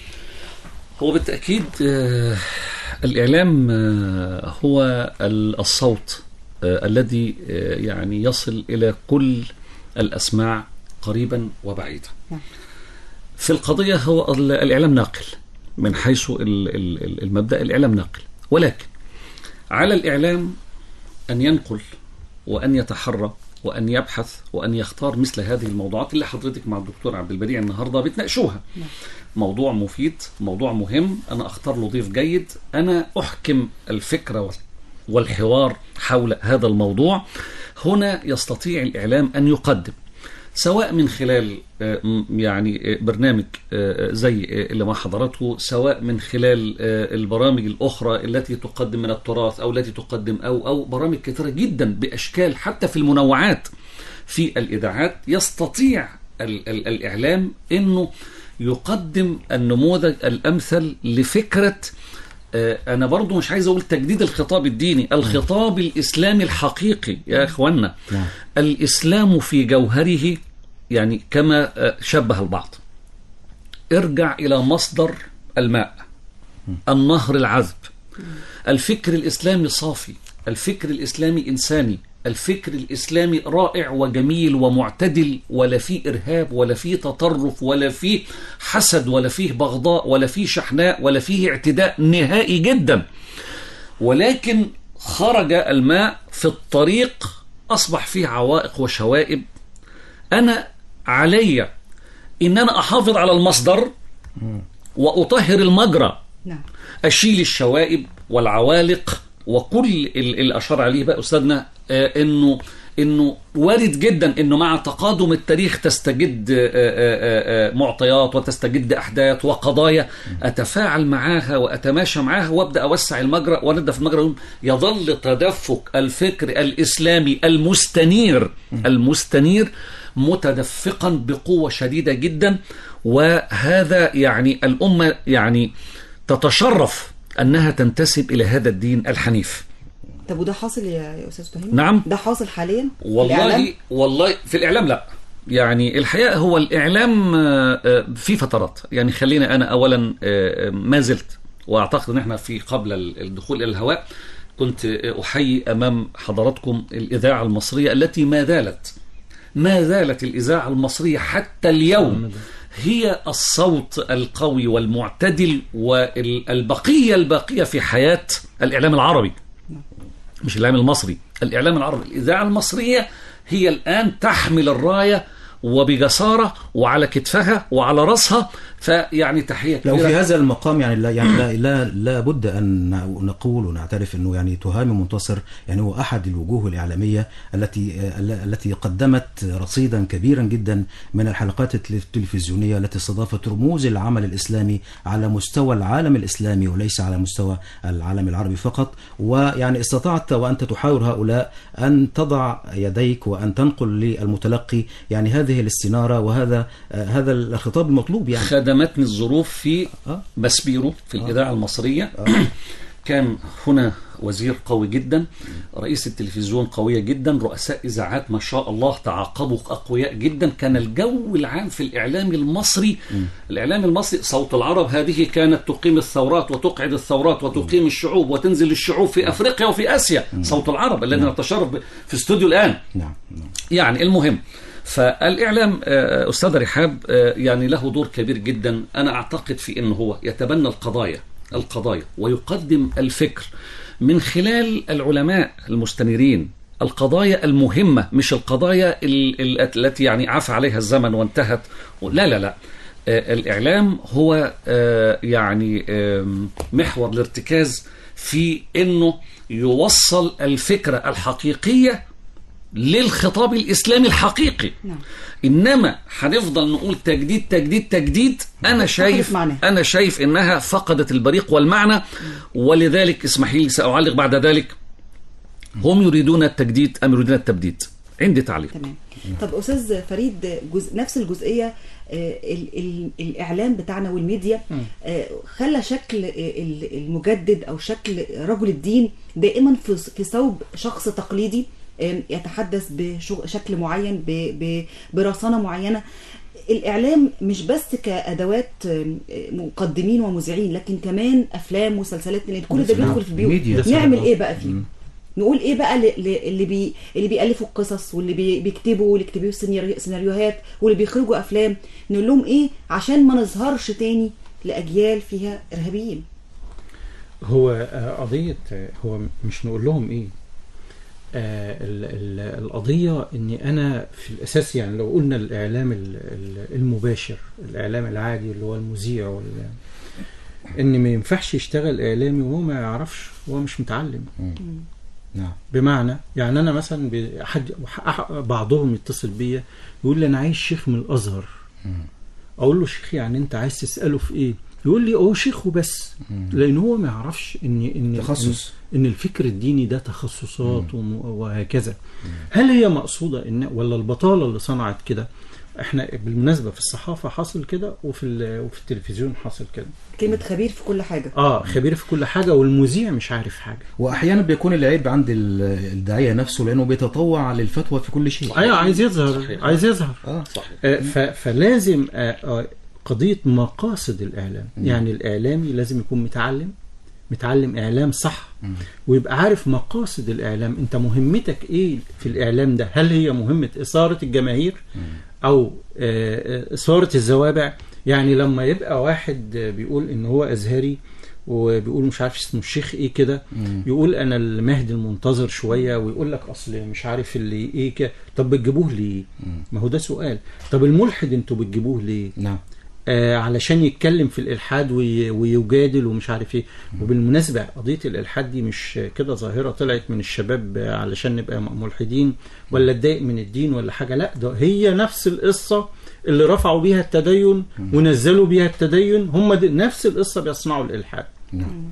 هو بالتأكيد آه، الإعلام آه، هو ال- الصوت آه، الذي آه، يعني يصل إلى كل الأسماع قريبا وبعيدا نعم. في القضية هو ال- الإعلام ناقل من حيث ال- ال- ال- المبدأ الإعلام ناقل ولكن على الإعلام أن ينقل وأن يتحرى وأن يبحث وأن يختار مثل هذه الموضوعات اللي حضرتك مع الدكتور عبد البديع النهارده بتناقشوها موضوع مفيد موضوع مهم أنا أختار له ضيف جيد أنا أحكم الفكرة وال- والحوار حول هذا الموضوع هنا يستطيع الإعلام أن يقدم سواء من خلال آه، م- يعني آه، برنامج آه، زي آه، اللي مع حضرته سواء من خلال آه، البرامج الأخرى التي تقدم من التراث أو التي تقدم أو أو برامج كثيرة جدا بأشكال حتى في المنوعات في الإذاعات يستطيع ال ال الإعلام أنه يقدم النموذج الأمثل لفكرة آه، أنا برضو مش عايز أقول تجديد الخطاب الديني الخطاب الإسلامي الحقيقي يا إخوانا نعم. الإسلام في جوهره يعني كما آه، شبه البعض ارجع إلى مصدر الماء النهر العذب الفكر الإسلامي صافي الفكر الإسلامي إنساني الفكر الإسلامي رائع وجميل ومعتدل ولا فيه إرهاب ولا فيه تطرف ولا فيه حسد ولا فيه بغضاء ولا فيه شحناء ولا فيه اعتداء نهائي جدا ولكن خرج الماء في الطريق أصبح فيه عوائق وشوائب أنا علي إن أنا أحافظ على المصدر وأطهر المجرى نعم اشيل الشوائب والعوالق وكل ال- اللي اشار عليه بقى استاذنا آه انه انه وارد جدا انه مع تقادم التاريخ تستجد آه، آه، آه، معطيات وتستجد احداث وقضايا اتفاعل معاها واتماشى معاها وابدا اوسع المجرى ونبدا في المجرى يظل تدفق الفكر الاسلامي المستنير المستنير متدفقا بقوه شديده جدا وهذا يعني الامه يعني تتشرف انها تنتسب الى هذا الدين الحنيف طب وده حاصل يا يا استاذ فهيم نعم. ده حاصل حاليا والله الإعلام؟ والله في الاعلام لا يعني الحقيقه هو الاعلام آه، آه، في فترات يعني خلينا انا اولا آه، آه، ما زلت واعتقد ان احنا في قبل ال- الدخول الى الهواء كنت آه، احيي امام حضراتكم الاذاعه المصريه التي ما زالت ما زالت الاذاعه المصريه حتى اليوم هي الصوت القوي والمعتدل والبقيه الباقيه في حياه الاعلام العربي مش الاعلام المصري الاعلام العربي الاذاعه المصريه هي الان تحمل الرايه وبجساره وعلى كتفها وعلى راسها فيعني تحيه لو كبيرة. في هذا المقام يعني لا يعني لا لا, لا بد ان نقول ونعترف انه يعني تهامي منتصر يعني هو احد الوجوه الاعلاميه التي آه، التي قدمت رصيدا كبيرا جدا من الحلقات التلفزيونيه التي استضافت رموز العمل الاسلامي على مستوى العالم الاسلامي وليس على مستوى العالم العربي فقط ويعني استطعت وانت تحاور هؤلاء ان تضع يديك وان تنقل للمتلقي يعني هذه الاستناره وهذا آه، هذا الخطاب المطلوب يعني خدمتني الظروف في آه. بسبيرو في الإذاعة المصرية كان هنا وزير قوي جدا رئيس التلفزيون قوية جدا رؤساء إذاعات ما شاء الله تعاقبوا أقوياء جدا كان الجو العام في الإعلام المصري الإعلام المصري صوت العرب هذه كانت تقيم الثورات وتقعد الثورات وتقيم الشعوب وتنزل الشعوب في أفريقيا وفي آسيا صوت العرب الذي نتشرف ب- في استوديو الآن نعم نعم يعني المهم فالإعلام آه، أستاذ رحاب آه، يعني له دور كبير جدا أنا أعتقد في أنه هو يتبنى القضايا القضايا ويقدم الفكر من خلال العلماء المستنيرين القضايا المهمة مش القضايا ال- ال- التي يعني عفى عليها الزمن وانتهت لا لا لا آه، الإعلام هو آه، يعني آم، محور الارتكاز في أنه يوصل الفكرة الحقيقية للخطاب الاسلامي الحقيقي نعم. انما هنفضل نقول تجديد تجديد تجديد انا شايف معناها. انا شايف انها فقدت البريق والمعنى ولذلك اسمحي لي ساعلق بعد ذلك هم يريدون التجديد ام يريدون التبديد عندي تعليق تمام طب استاذ فريد جزء نفس الجزئيه آه، ال- ال- الاعلام بتاعنا والميديا آه، خلى شكل آه، ال- المجدد او شكل رجل الدين دائما في في ثوب شخص تقليدي آه، يتحدث بشكل معين ب- ب- برصانه معينه الاعلام مش بس كادوات آه، مقدمين ومذيعين لكن كمان افلام ومسلسلات لان كل ده نعم. بيدخل في البيوت ميديا. نعمل ايه بقى فيه نقول ايه بقى ل- ل- اللي بي اللي بيالفوا القصص واللي بي بيكتبوا واللي يكتبوا سيناريو- سيناريوهات واللي بيخرجوا افلام نقول لهم ايه عشان ما نظهرش تاني لاجيال فيها ارهابيين هو آه، قضية آه، هو مش نقول لهم ايه آه، ال- ال- القضية اني انا في الاساس يعني لو قلنا الاعلام ال- ال- المباشر الاعلام العادي اللي هو المذيع وال ان ما ينفعش يشتغل اعلامي وهو ما يعرفش هو مش متعلم نعم بمعنى يعني انا مثلا ب- حد أح- بعضهم يتصل بيا يقول لي انا عايز شيخ من الازهر اقول له شيخ يعني انت عايز تساله في ايه يقول لي هو شيخ وبس لان هو ما يعرفش ان ان تخصص. ان, إن الفكر الديني ده تخصصات وم- وهكذا هل هي مقصوده ان ولا البطاله اللي صنعت كده احنا بالمناسبه في الصحافه حاصل كده وفي ال- وفي التلفزيون حاصل كده كلمه خبير في كل حاجه اه خبير في كل حاجه والمذيع مش عارف حاجه واحيانا بيكون العيب عند ال- الداعيه نفسه لانه بيتطوع للفتوى في كل شيء ايوه عايز يظهر صحيح. عايز يظهر اه صحيح آه، ف- فلازم آه، آه، قضية مقاصد الإعلام يعني الإعلامي لازم يكون متعلم متعلم إعلام صح ويبقى عارف مقاصد الإعلام أنت مهمتك إيه في الإعلام ده هل هي مهمة إثارة الجماهير أو آه، آه، إثارة الزوابع يعني لما يبقى واحد آه، بيقول إن هو أزهري وبيقول مش عارف اسمه الشيخ ايه كده يقول انا المهدي المنتظر شويه ويقول لك اصل مش عارف اللي ايه كده طب بتجيبوه ليه ما هو ده سؤال طب الملحد انتوا بتجيبوه ليه نعم آه علشان يتكلم في الالحاد وي- ويجادل ومش عارف ايه وبالمناسبه قضيه الالحاد دي مش كده ظاهره طلعت من الشباب آه، علشان نبقى ملحدين ولا اتضايق من الدين ولا حاجه لا ده هي نفس القصه اللي رفعوا بيها التدين ونزلوا بيها التدين هم دي نفس القصه بيصنعوا الالحاد نعم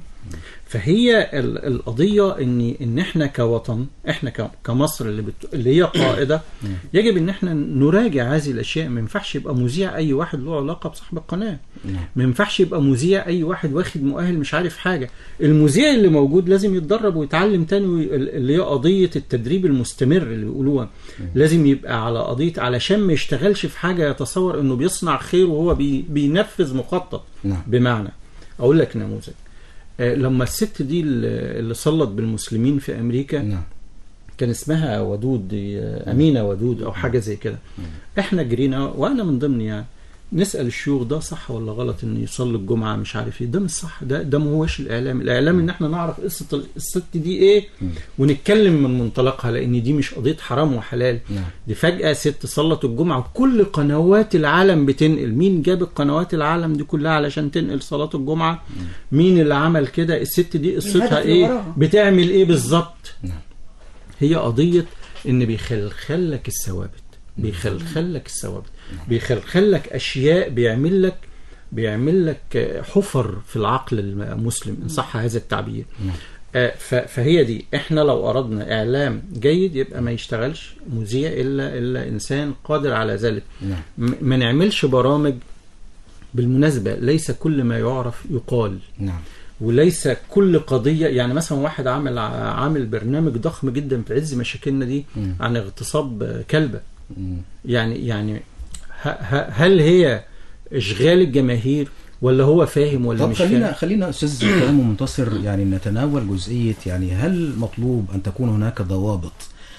فهي ال- القضيه ان ان احنا كوطن احنا ك- كمصر اللي بت... اللي هي قائده يجب ان احنا نراجع هذه الاشياء ما ينفعش يبقى مذيع اي واحد له علاقه بصاحب القناه نعم. ما ينفعش يبقى مذيع اي واحد واخد مؤهل مش عارف حاجه المذيع اللي موجود لازم يتدرب ويتعلم تاني وي- ال- اللي هي قضيه التدريب المستمر اللي بيقولوها لازم يبقى على قضيه علشان ما يشتغلش في حاجه يتصور انه بيصنع خير وهو بي... بينفذ مخطط نعم. بمعنى اقول لك نموذج آه، لما الست دي اللي اللي صلت بالمسلمين في امريكا نعم كان اسمها ودود دي، آه، امينه ودود او حاجه زي كده احنا جرينا وانا من ضمن يعني نسال الشيوخ ده صح ولا غلط ان يصلي الجمعه مش عارف ايه ده مش صح ده ده ما هوش الاعلام الاعلام ان احنا نعرف قصه ال- الست دي ايه ونتكلم من منطلقها لان دي مش قضيه حرام وحلال نعم. دي فجاه ست صلت الجمعه كل قنوات العالم بتنقل مين جاب القنوات العالم دي كلها علشان تنقل صلاه الجمعه مين اللي عمل كده الست دي قصتها الهدف اللي ايه وراها. بتعمل ايه بالظبط نعم. هي قضية إن بيخلخل لك الثوابت بيخلخل لك الثوابت بيخلخل لك أشياء بيعمل لك بيعمل لك حفر في العقل المسلم إن صح هذا التعبير آه، ف- فهي دي احنا لو اردنا اعلام جيد يبقى ما يشتغلش مذيع الا الا انسان قادر على ذلك نعم. م- ما نعملش برامج بالمناسبه ليس كل ما يعرف يقال نعم وليس كل قضيه يعني مثلا واحد عامل عامل برنامج ضخم جدا في عز مشاكلنا دي مم. عن اغتصاب كلبه مم. يعني يعني ه- ه- هل هي اشغال الجماهير ولا هو فاهم ولا طب مش خلينا فاهم خلينا استاذ كلام منتصر يعني نتناول جزئيه يعني هل مطلوب ان تكون هناك ضوابط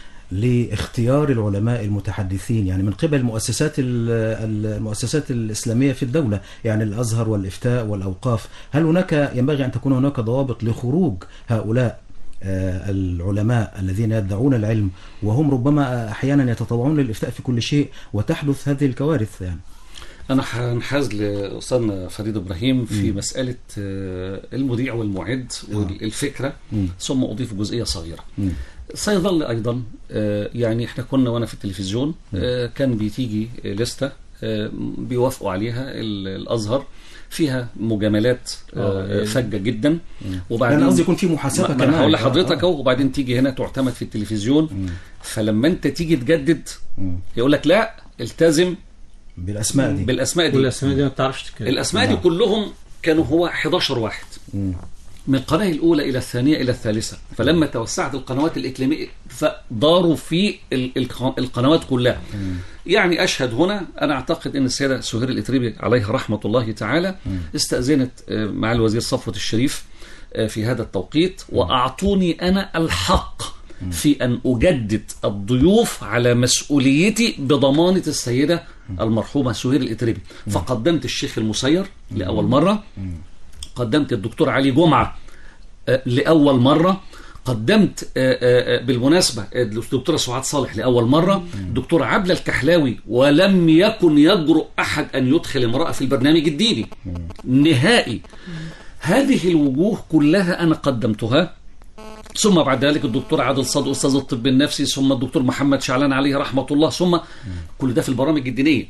لاختيار العلماء المتحدثين يعني من قبل المؤسسات ال- المؤسسات الاسلاميه في الدوله يعني الازهر والافتاء والاوقاف هل هناك ينبغي ان تكون هناك ضوابط لخروج هؤلاء آه، العلماء الذين يدعون العلم وهم ربما احيانا يتطوعون للافتاء في كل شيء وتحدث هذه الكوارث يعني انا هنحاز لاستاذنا فريد ابراهيم في مساله آه، المذيع والمعد والفكره مم. ثم اضيف جزئيه صغيره مم. سيظل ايضا آه، يعني احنا كنا وانا في التلفزيون آه، كان بيتيجي لستة آه، بيوافقوا عليها ال- الازهر فيها مجاملات آه، آه، فجه جدا يعني أنا قصدي يكون في محاسبه ما- ما كمان انا هقول آه، لحضرتك آه. اهو وبعدين تيجي هنا تعتمد في التلفزيون فلما انت تيجي تجدد مم. يقول لك لا التزم بالاسماء دي بالاسماء دي والاسماء دي ما بتعرفش تتكلم الاسماء دي نعم. كلهم كانوا هو 11 واحد مم. من القناة الأولى إلى الثانية إلى الثالثة فلما توسعت القنوات الإقليمية فداروا في ال- الق- القنوات كلها يعني أشهد هنا أنا أعتقد أن السيدة سهير الإتريبي عليها رحمة الله تعالى استأذنت آه، مع الوزير صفوة الشريف آه، في هذا التوقيت وأعطوني أنا الحق في أن أجدد الضيوف على مسؤوليتي بضمانة السيدة المرحومة سهير الإتريبي فقدمت الشيخ المسير لأول مرة قدمت الدكتور علي جمعة آه، لأول مرة قدمت آه، آه، آه، بالمناسبة آه، الدكتورة سعاد صالح لأول مرة الدكتور عبلة الكحلاوي ولم يكن يجرؤ أحد أن يدخل امرأة في البرنامج الديني نهائي هذه الوجوه كلها أنا قدمتها ثم بعد ذلك الدكتور عادل صدق استاذ الطب النفسي ثم الدكتور محمد شعلان عليه رحمه الله ثم كل ده في البرامج الدينيه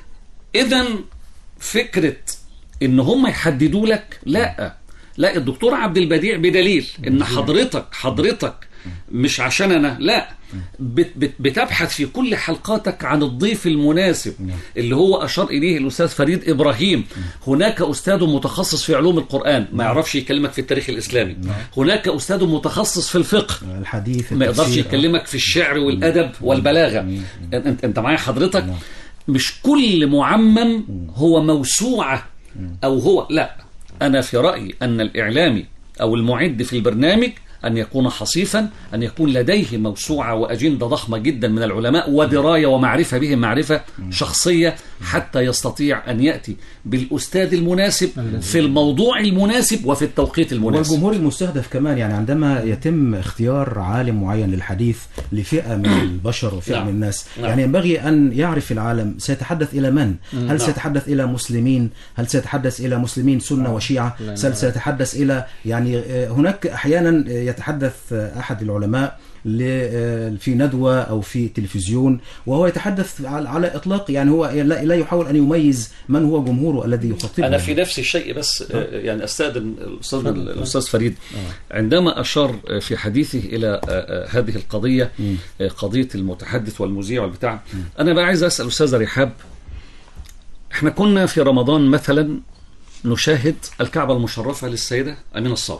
اذا فكره ان هم يحددوا لك لا لا الدكتور عبد البديع بدليل ان حضرتك حضرتك مش عشان انا لا بت بت بتبحث في كل حلقاتك عن الضيف المناسب اللي هو اشار اليه الاستاذ فريد ابراهيم هناك استاذ متخصص في علوم القران ما يعرفش يكلمك في التاريخ الاسلامي هناك استاذ متخصص في الفقه الحديث ما يقدرش التفسير. يكلمك في الشعر والادب والبلاغه انت انت معايا حضرتك مش كل معمم هو موسوعه او هو لا انا في رايي ان الاعلامي او المعد في البرنامج أن يكون حصيفا أن يكون لديه موسوعة وأجندة ضخمة جدا من العلماء ودراية ومعرفة بهم معرفة شخصية حتى يستطيع أن يأتي بالأستاذ المناسب في الموضوع المناسب وفي التوقيت المناسب والجمهور المستهدف كمان يعني عندما يتم اختيار عالم معين للحديث لفئة من البشر وفئة نعم. من الناس نعم. يعني ينبغي أن يعرف العالم سيتحدث إلى من هل نعم. سيتحدث إلى مسلمين هل سيتحدث إلى مسلمين سنة وشيعة لا، هل لا. سيتحدث إلى يعني آه، هناك أحيانا يتحدث آه، أحد العلماء ل- آه، في ندوة أو في تلفزيون وهو يتحدث على على إطلاق يعني هو لا لا يحاول أن يميز من هو جمهوره الذي يخاطبه أنا في نفس الشيء بس آه، يعني أستاذن الأستاذ الأستاذ فريد عندما أشار آه، في حديثه إلى آه، آه، هذه القضية آه، قضية المتحدث والمذيع والبتاع أنا بقى عايز أسأل أستاذة رحاب إحنا كنا في رمضان مثلا نشاهد الكعبة المشرفة للسيدة أمينة الصاوي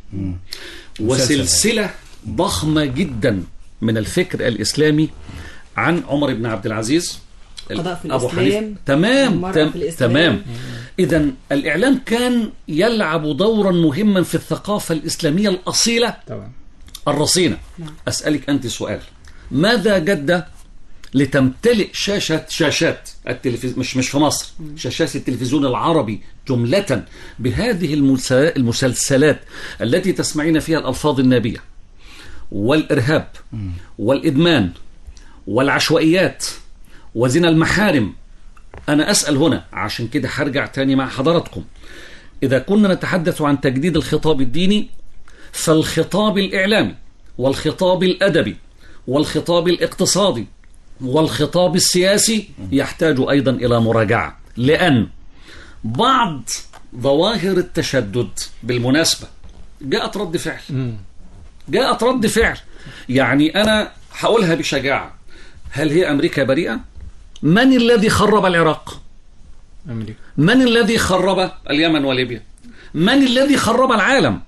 وسلسلة ضخمة جدا من الفكر الإسلامي عن عمر بن عبد العزيز قضاء في أبو الإسلام، حنيفة تمام المرأة تم في الإسلام. تمام إذا الإعلام كان يلعب دورا مهما في الثقافة الإسلامية الأصيلة طبعا الرصينة أسألك أنت سؤال ماذا جد لتمتلئ شاشة شاشات التلفزيون مش مش في مصر شاشات التلفزيون العربي جملة بهذه المسا- المسلسلات التي تسمعين فيها الألفاظ النابية والإرهاب والإدمان والعشوائيات وزنا المحارم أنا أسأل هنا عشان كده هرجع تاني مع حضراتكم إذا كنا نتحدث عن تجديد الخطاب الديني فالخطاب الإعلامي والخطاب الأدبي والخطاب الاقتصادي والخطاب السياسي يحتاج أيضا إلى مراجعة لأن بعض ظواهر التشدد بالمناسبة جاءت رد فعل جاءت رد فعل يعني أنا هقولها بشجاعة هل هي أمريكا بريئة؟ من الذي خرب العراق؟ أمريكا من الذي خرب اليمن وليبيا؟ من الذي خرب العالم؟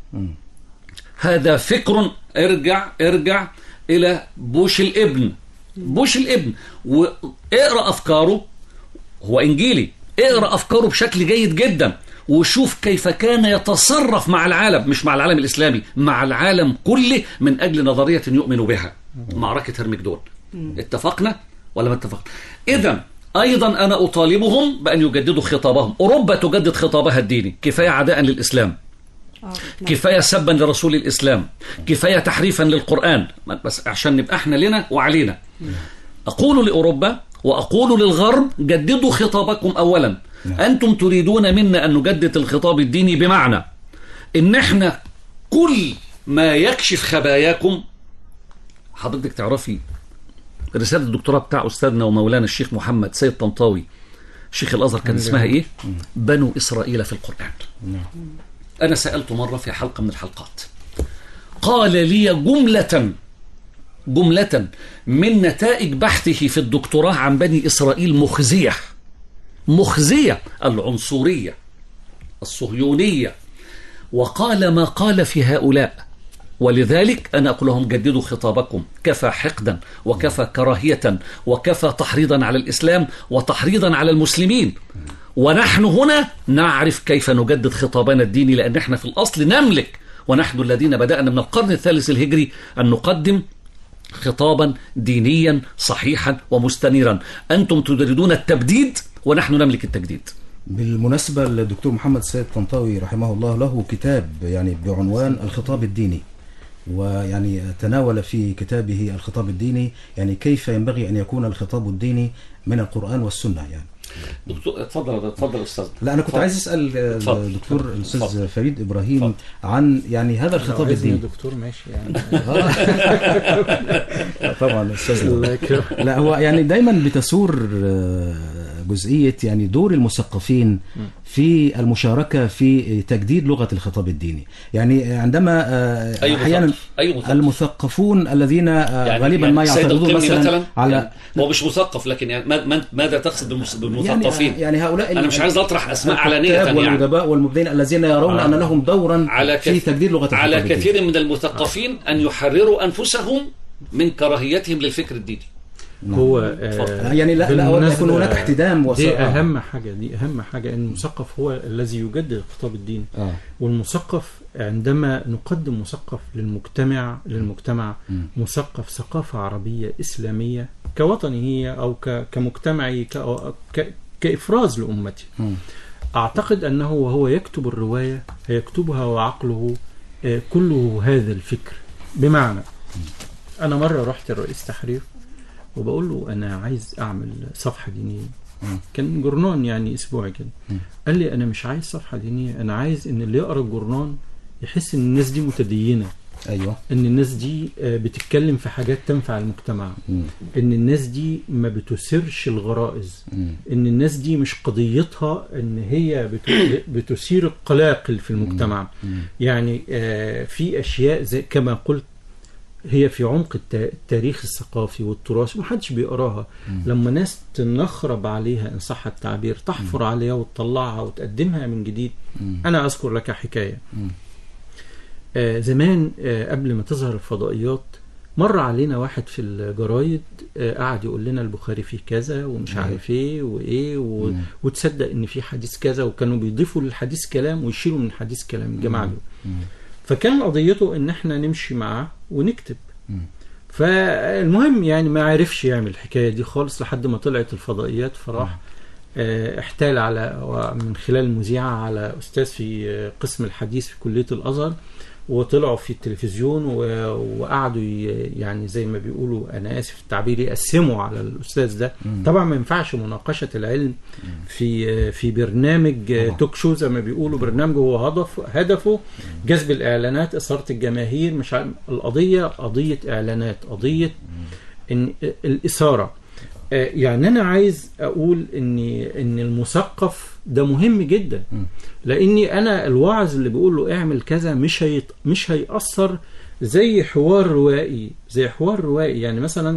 هذا فكر ارجع ارجع إلى بوش الابن بوش الابن واقرأ أفكاره هو إنجيلي اقرأ أفكاره بشكل جيد جدا وشوف كيف كان يتصرف مع العالم مش مع العالم الإسلامي مع العالم كله من أجل نظرية يؤمن بها معركة هرمجدون اتفقنا ولا ما اتفقنا إذا أيضا أنا أطالبهم بأن يجددوا خطابهم أوروبا تجدد خطابها الديني كفاية عداء للإسلام كفاية سبا لرسول الإسلام كفاية تحريفا للقرآن بس عشان نبقى احنا لنا وعلينا أقول لأوروبا وأقول للغرب جددوا خطابكم أولا أنتم تريدون منا أن نجدد الخطاب الديني بمعنى إن احنا كل ما يكشف خباياكم حضرتك تعرفي رسالة الدكتوراه بتاع أستاذنا ومولانا الشيخ محمد سيد طنطاوي شيخ الأزهر كان اسمها إيه؟ بنو إسرائيل في القرآن أنا سألته مرة في حلقة من الحلقات قال لي جملة جملة من نتائج بحثه في الدكتوراه عن بني إسرائيل مخزية مخزية العنصرية الصهيونية وقال ما قال في هؤلاء ولذلك أنا أقول لهم جددوا خطابكم كفى حقدا وكفى كراهية وكفى تحريضا على الإسلام وتحريضا على المسلمين ونحن هنا نعرف كيف نجدد خطابنا الديني لأن احنا في الأصل نملك ونحن الذين بدأنا من القرن الثالث الهجري أن نقدم خطابا دينيا صحيحا ومستنيرا أنتم تريدون التبديد ونحن نملك التجديد بالمناسبة الدكتور محمد سيد طنطاوي رحمه الله له كتاب يعني بعنوان الخطاب الديني ويعني تناول في كتابه الخطاب الديني يعني كيف ينبغي أن يكون الخطاب الديني من القرآن والسنة يعني دكتور اتفضل اتفضل أستاذ لا أنا كنت عايز أسأل اتفضل. الدكتور الأستاذ اتفضل. فريد إبراهيم اتفضل. عن يعني هذا الخطاب عايزني الديني دكتور ماشي يعني طبعا أستاذ الله يكرمك. لا هو يعني دايما بتثور آه، جزئية يعني دور المثقفين في المشاركة في تجديد لغة الخطاب الديني يعني عندما آه، أي أحيانا مثقف؟ أي مثقف؟ المثقفون الذين آه، يعني غالبا يعني ما سيد يعترضون القرني مثلا, مثلا على يعني هو مش مثقف لكن يعني ما- ما- ماذا تقصد بالمس- بالمثقفين يعني, يعني هؤلاء أنا مش عايز أطرح أسماء علانية الكتاب يعني والأدباء والمبدعين الذين يرون آه. أن لهم دورا على في كث- تجديد لغة الخطاب على الديني. كثير من المثقفين أن يحرروا أنفسهم من كراهيتهم للفكر الديني هو آه يعني لا لا أود أن يكون بالمناسبة هناك احتدام وص- دي آه. اهم حاجه دي اهم حاجه ان المثقف هو الذي يجدد الخطاب الديني اه والمثقف عندما نقدم مثقف للمجتمع للمجتمع مم. مثقف ثقافة عربية إسلامية كوطني هي أو ك- كمجتمعي ك- أو ك- كإفراز لأمتي مم. أعتقد أنه وهو يكتب الرواية هيكتبها وعقله آه، كله هذا الفكر بمعنى أنا مرة رحت الرئيس تحرير وبقول له أنا عايز أعمل صفحة دينية مم. كان جورنان يعني أسبوعي كده مم. قال لي أنا مش عايز صفحة دينية أنا عايز إن اللي يقرأ الجورنان يحس إن الناس دي متدينة ايوه ان الناس دي آه، بتتكلم في حاجات تنفع المجتمع مم. ان الناس دي ما بتثيرش الغرائز مم. ان الناس دي مش قضيتها ان هي بت- بتثير القلاقل في المجتمع مم. يعني آه، في اشياء زي كما قلت هي في عمق التا- التاريخ الثقافي والتراث ومحدش بيقراها لما ناس تنخرب عليها ان صح التعبير تحفر عليها وتطلعها وتقدمها من جديد مم. انا اذكر لك حكايه مم. آه زمان آه قبل ما تظهر الفضائيات مر علينا واحد في الجرايد آه قعد يقول لنا البخاري فيه كذا ومش أيوة. عارف ايه وايه و... مم. وتصدق ان في حديث كذا وكانوا بيضيفوا للحديث كلام ويشيلوا من الحديث كلام الجماعه دول مم. فكان قضيته ان احنا نمشي معاه ونكتب مم. فالمهم يعني ما عرفش يعمل الحكايه دي خالص لحد ما طلعت الفضائيات فراح آه، احتال على من خلال مذيعه على استاذ في آه، قسم الحديث في كليه الازهر وطلعوا في التلفزيون و- وقعدوا ي- يعني زي ما بيقولوا انا اسف في التعبير يقسموا على الاستاذ ده مم. طبعا ما ينفعش مناقشه العلم في آه، في برنامج آه، طبعا. توك شو زي ما بيقولوا برنامج هو هدف هدفه جذب الاعلانات اثاره الجماهير مش عارف- القضيه قضيه اعلانات قضيه ان الاثاره آه، يعني انا عايز اقول ان ان المثقف ده مهم جدا مم. لاني انا الواعظ اللي بيقول له اعمل كذا مش هيط... مش هيأثر زي حوار روائي زي حوار روائي يعني مثلا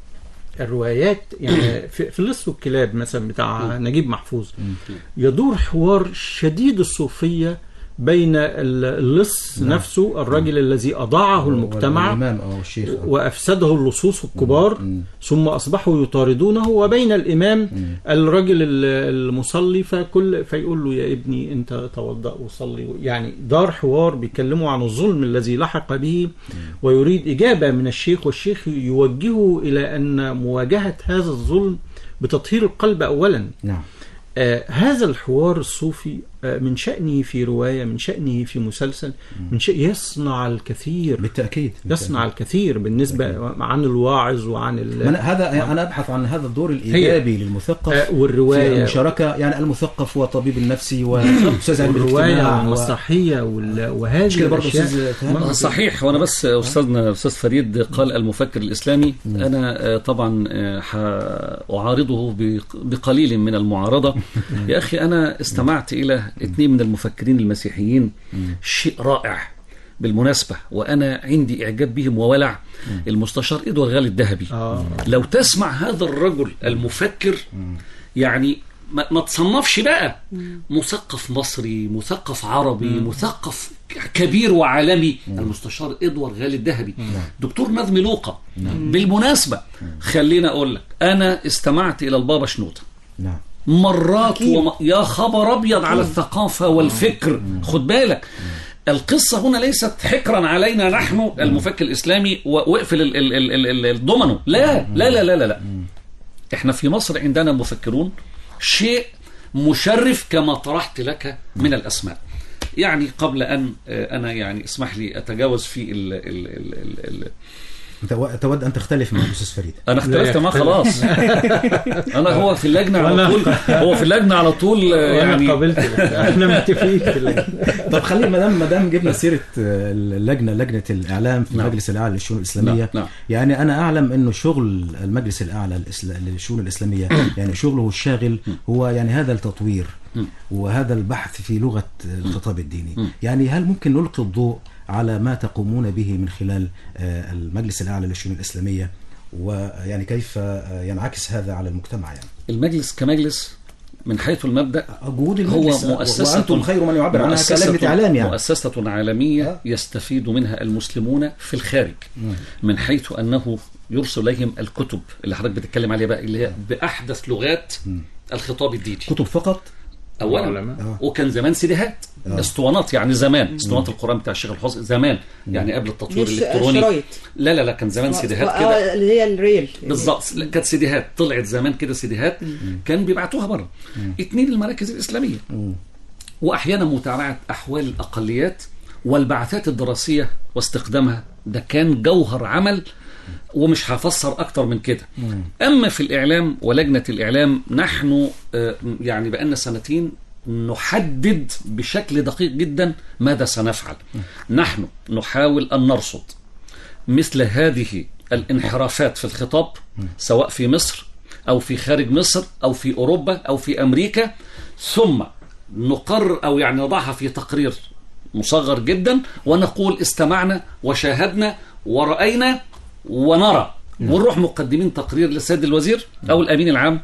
الروايات يعني في, في اللص والكلاب مثلا بتاع نجيب محفوظ يدور حوار شديد الصوفيه بين ال- اللص نعم. نفسه الرجل الذي اضاعه المجتمع والامام اه والشيخ آه. وافسده اللصوص الكبار مم. ثم اصبحوا يطاردونه وبين الامام مم. الرجل ال- المصلي فكل فيقول له يا ابني انت توضا وصلي يعني دار حوار بيكلموا عن الظلم الذي لحق به ويريد اجابه من الشيخ والشيخ يوجهه الى ان مواجهه هذا الظلم بتطهير القلب اولا نعم آه هذا الحوار الصوفي آه من شأنه في رواية من شأنه في مسلسل من شأن يصنع الكثير بالتاكيد يصنع الكثير بالنسبة عن الواعظ وعن ما ال... أنا هذا انا ابحث عن هذا الدور الايجابي للمثقف آه في والرواية المشاركه يعني المثقف والطبيب النفسي واستاذ علم والرواية الاجتماع و- والمسرحية وال... مش وهذه كده برضه الأشياء استاذ تهاني؟ ما- صحيح وانا بس استاذنا استاذ فريد قال المفكر الاسلامي انا آه، طبعا آه، حاعارضه بق- بقليل من المعارضه يا اخي انا استمعت الى اثنين من المفكرين المسيحيين شيء رائع بالمناسبه وانا عندي اعجاب بهم وولع المستشار ادوار غالي الذهبي آه. لو تسمع هذا الرجل المفكر يعني ما, ما تصنفش بقى مثقف مصري مثقف عربي مثقف كبير وعالمي المستشار ادوار غالي الذهبي دكتور نظمي لوقا بالمناسبه خلينا اقول لك انا استمعت الى البابا شنوده نعم مرات وم... يا خبر ابيض على الثقافه والفكر خد بالك القصة هنا ليست حكرا علينا نحن المفكر الإسلامي واقفل ال- ال- ال- ال- ال- الضمنه لا لا لا لا لا, لا. احنا في مصر عندنا مفكرون شيء مشرف كما طرحت لك من الأسماء يعني قبل أن آه، أنا يعني اسمح لي أتجاوز في ال ال ال ال ال انت و- تود ان تختلف مع الاستاذ فريد انا اختلفت معاه يختلف. خلاص انا هو في اللجنه على وأنا- طول هو في اللجنه على طول آه، وانا يعني قابلت احنا متفقين في ال- طب خلينا ما دام ما دام جبنا سيره آه، اللجنه لجنه الاعلام في نعم. المجلس الاعلى للشؤون الاسلاميه نعم، نعم. يعني انا اعلم انه شغل المجلس الاعلى الإسلا- للشؤون الاسلاميه يعني شغله الشاغل هو يعني هذا التطوير وهذا البحث في لغه الخطاب الديني يعني هل ممكن نلقي الضوء على ما تقومون به من خلال آه، المجلس الاعلى للشؤون الاسلاميه ويعني كيف آه، ينعكس هذا على المجتمع يعني المجلس كمجلس من حيث المبدا جهود هو المجلس مؤسسة وأنتم خير من يعبر عنها كلمة إعلام يعني مؤسسة عالمية آه. يستفيد منها المسلمون في الخارج من حيث أنه يرسل إليهم الكتب اللي حضرتك بتتكلم عليها بقى اللي هي بأحدث لغات الخطاب الديني كتب فقط اولا العلماء. وكان زمان سيديهات آه. اسطوانات يعني زمان اسطوانات القران بتاع الشيخ الحافظ زمان يعني قبل التطوير مش الالكتروني شرايط لا لا لا كان زمان سيديهات كده آه، اللي هي الريل بالظبط لا، كانت سيديهات طلعت زمان كده سيديهات كان بيبعتوها بره اتنين المراكز الاسلاميه واحيانا متابعه احوال الاقليات والبعثات الدراسيه واستخدامها ده كان جوهر عمل ومش هفسر اكتر من كده اما في الاعلام ولجنه الاعلام نحن آه، يعني بقالنا سنتين نحدد بشكل دقيق جدا ماذا سنفعل نحن نحاول ان نرصد مثل هذه الانحرافات في الخطاب سواء في مصر او في خارج مصر او في اوروبا او في امريكا ثم نقرر او يعني نضعها في تقرير مصغر جدا ونقول استمعنا وشاهدنا ورأينا ونرى ونروح مقدمين تقرير للسيد الوزير او الامين العام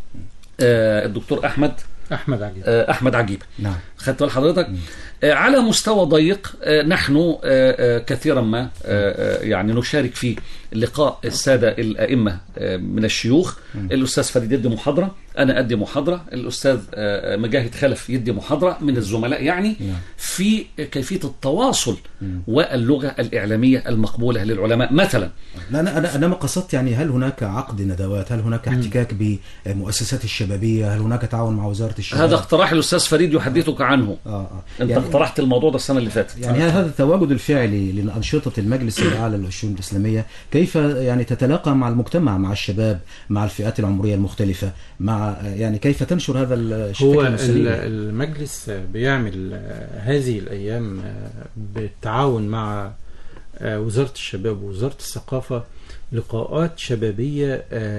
آه، الدكتور احمد احمد عجيب آه، احمد عجيب نعم خدت بال حضرتك آه، على مستوى ضيق آه، نحن آه، آه، كثيرا ما آه، آه، يعني نشارك في لقاء الساده الائمه آه، من الشيوخ الاستاذ فريد يدي محاضره انا ادي محاضره الاستاذ آه، مجاهد خلف يدي محاضره من الزملاء يعني في كيفيه التواصل واللغه الاعلاميه المقبوله للعلماء مثلا لا انا انا انا ما قصدت يعني هل هناك عقد ندوات هل هناك احتكاك بمؤسسات الشبابيه هل هناك تعاون مع وزاره الشباب هذا اقتراح الاستاذ فريد يحدثك عنه اه اه انت يعني, اقترحت الموضوع ده السنه اللي فاتت يعني هل هذا التواجد الفعلي لانشطه المجلس الاعلى للشؤون الاسلاميه كيف يعني تتلاقى مع المجتمع مع الشباب مع الفئات العمريه المختلفه مع يعني كيف تنشر هذا الشكل هو ال- السليم؟ المجلس بيعمل آه، هذه الأيام آه، بالتعاون مع آه، وزارة الشباب ووزارة الثقافة لقاءات شبابية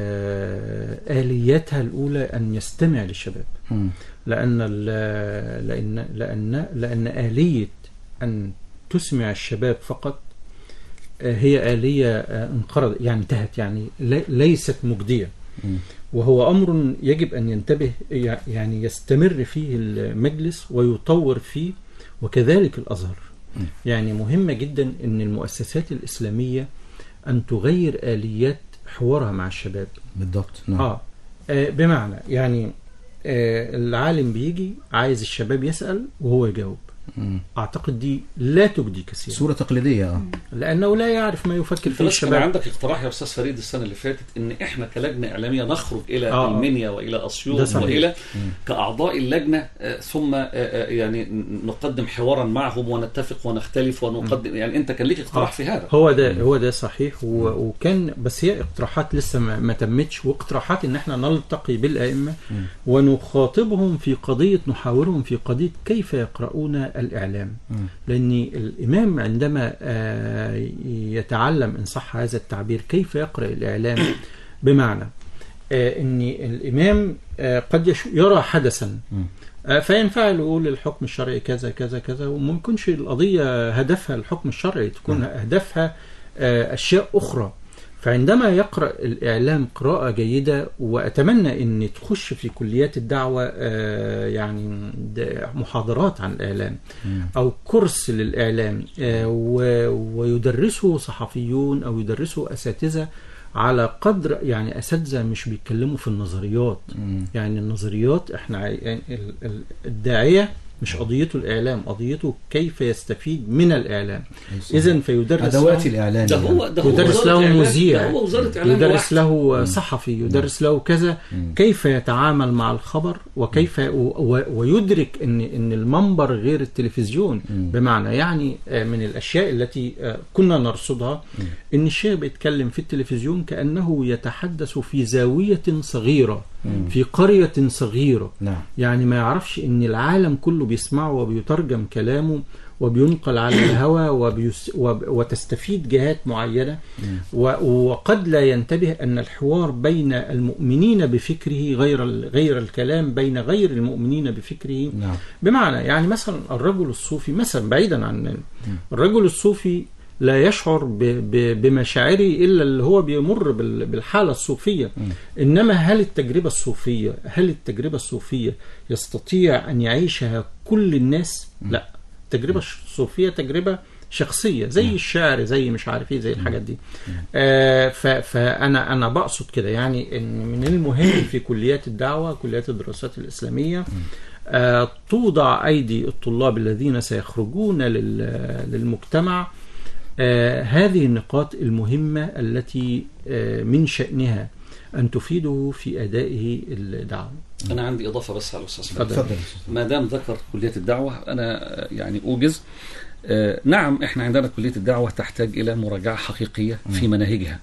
آه، آليتها الأولى أن يستمع للشباب مم. لأن ال- لأن لأن لأن آلية أن تسمع الشباب فقط آه، هي آلية آه، انقرض يعني انتهت يعني لي- ليست مجدية مم. وهو أمر يجب أن ينتبه يعني يستمر فيه المجلس ويطور فيه وكذلك الأزهر يعني مهمة جدا أن المؤسسات الإسلامية أن تغير آليات حوارها مع الشباب بالضبط نعم آه. آه بمعنى يعني آه العالم بيجي عايز الشباب يسأل وهو يجاوب مم. أعتقد دي لا تجدي كثيرا صوره تقليديه اه لأنه لا يعرف ما يفكر انت فيه بس كان الشباب عندك اقتراح يا استاذ فريد السنه اللي فاتت ان احنا كلجنه اعلاميه نخرج الى آه. المنيا والى ده اسيوط صحيح. والى كاعضاء اللجنه آه، ثم آه، آه، يعني ن- نقدم حوارا معهم ونتفق ونختلف ونقدم يعني انت كان ليك اقتراح في هذا هو ده هو ده صحيح و- وكان بس هي اقتراحات لسه ما, ما تمتش واقتراحات ان احنا نلتقي بالائمه ونخاطبهم في قضيه نحاورهم في قضيه كيف يقرؤون الاعلام لان الامام عندما آه، يتعلم ان صح هذا التعبير كيف يقرا الاعلام بمعنى آه، ان الامام آه، قد يش- يرى حدثا آه، فينفعل يقول الحكم الشرعي كذا كذا كذا وما يكونش القضية هدفها الحكم الشرعي تكون هدفها آه، أشياء أخرى فعندما يقرأ الإعلام قراءة جيدة وأتمنى أن تخش في كليات الدعوة آه، يعني د- محاضرات عن الإعلام أو كورس للإعلام آه، و- ويدرسه صحفيون أو يدرسه أساتذة على قدر يعني اساتذه مش بيتكلموا في النظريات يعني النظريات احنا عاي- يعني ال- ال- الداعيه مش قضيته الاعلام قضيته كيف يستفيد من الاعلام اذا فيدرس ادوات له- الاعلام ده هو ده هو يدرس وزارة له إعلام، مذيع ده هو وزاره اعلام يدرس لوحده. له صحفي يدرس له كذا كيف يتعامل مع الخبر وكيف و- و- ويدرك ان ان المنبر غير التلفزيون بمعنى يعني آه، من الاشياء التي آه، كنا نرصدها ان الشيخ بيتكلم في التلفزيون كانه يتحدث في زاويه صغيره في قريه صغيره نعم يعني ما يعرفش ان العالم كله بيسمعه وبيترجم كلامه وبينقل على الهوى وبيس وب وتستفيد جهات معينة و- وقد لا ينتبه أن الحوار بين المؤمنين بفكره غير ال- غير الكلام بين غير المؤمنين بفكره نعم بمعنى يعني مثلا الرجل الصوفي مثلا بعيدا عن الرجل الصوفي لا يشعر ب- ب- بمشاعره الا اللي هو بيمر بال- بالحاله الصوفيه انما هل التجربه الصوفيه هل التجربه الصوفيه يستطيع ان يعيشها كل الناس لا التجربه الصوفيه تجربه شخصيه زي الشعر زي مش عارف ايه زي الحاجات دي آه ف- فانا انا بقصد كده يعني ان من المهم في كليات الدعوه كليات الدراسات الاسلاميه آه توضع ايدي الطلاب الذين سيخرجون لل- للمجتمع آه هذه النقاط المهمه التي آه من شانها ان تفيده في ادائه الدعوه انا عندي اضافه بس على الاستاذ اتفضل. فتحي. تفضل ما دام ذكر كليه الدعوه انا آه، يعني اوجز آه، نعم احنا عندنا كليه الدعوه تحتاج الى مراجعه حقيقيه في مناهجها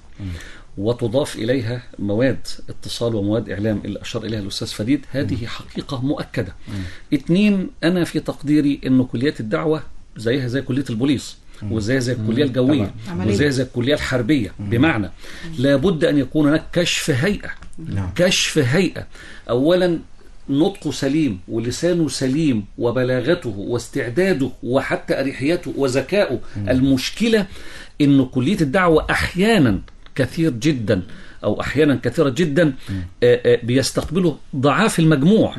وتضاف اليها مواد اتصال ومواد اعلام اللي اشار اليها الاستاذ فديد هذه حقيقه مؤكده اثنين انا في تقديري انه كليات الدعوه زيها زي كليه البوليس وزيها زي الكليه الجويه عملية. وزيها زي الكليه الحربيه بمعنى لابد ان يكون هناك كشف هيئه نعم. كشف هيئه اولا نطقه سليم ولسانه سليم وبلاغته واستعداده وحتى اريحيته وذكائه المشكله انه كليه الدعوه احيانا كثير جدا او احيانا كثيره جدا آه، آه، بيستقبلوا ضعاف المجموع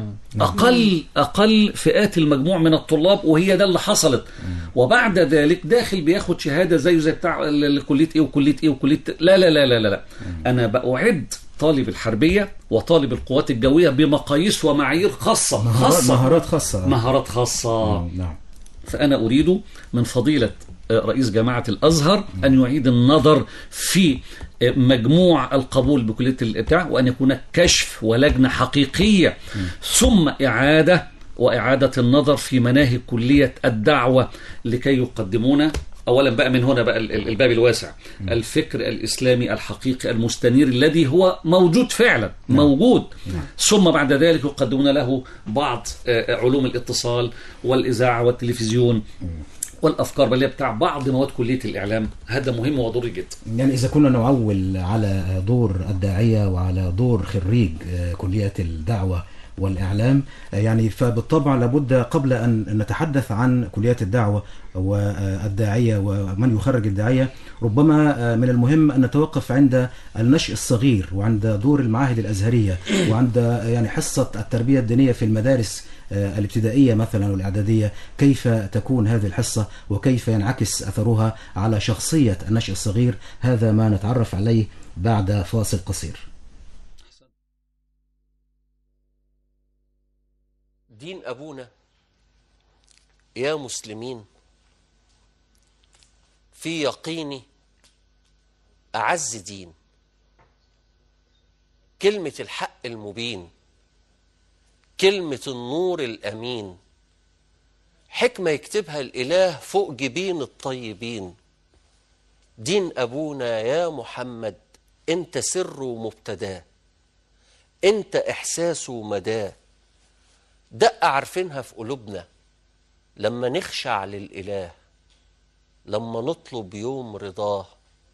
اقل اقل فئات المجموع من الطلاب وهي ده اللي حصلت وبعد ذلك داخل بياخد شهاده زيه زي بتاع ال- ال- كليه ايه وكليه ايه وكليه لا لا لا لا لا, لا. انا باعد طالب الحربيه وطالب القوات الجويه بمقاييس ومعايير خاصه مهارات خاصه مهارات خاصة مهارات خاصه نعم فأنا أريد من فضيلة آه، رئيس جامعة الأزهر أن يعيد النظر في آه، مجموع القبول بكلية البتاع وأن يكون كشف ولجنة حقيقية ثم إعادة وإعادة النظر في مناهج كلية الدعوة لكي يقدمون أولا بقى من هنا بقى ال- ال- الباب الواسع الفكر الإسلامي الحقيقي المستنير الذي هو موجود فعلا موجود ثم بعد ذلك يقدمون له بعض آه، علوم الاتصال والإذاعة والتلفزيون والأفكار بل هي بتاع بعض مواد كلية الإعلام هذا مهم وضروري جدا يعني إذا كنا نعول على دور الداعية وعلى دور خريج آه، كلية الدعوة والإعلام آه، يعني فبالطبع لابد قبل أن نتحدث عن كليات الدعوة والداعية ومن يخرج الداعية ربما آه، من المهم أن نتوقف عند النشء الصغير وعند دور المعاهد الأزهرية وعند آه، يعني حصة التربية الدينية في المدارس آه، الابتدائية مثلا والإعدادية كيف تكون هذه الحصة وكيف ينعكس أثرها على شخصية النشء الصغير هذا ما نتعرف عليه بعد فاصل قصير دين أبونا يا مسلمين في يقيني أعز دين كلمة الحق المبين كلمة النور الأمين حكمة يكتبها الإله فوق جبين الطيبين دين أبونا يا محمد أنت سر ومبتداه أنت إحساس ومداه دقة عارفينها في قلوبنا لما نخشع للإله لما نطلب يوم رضاه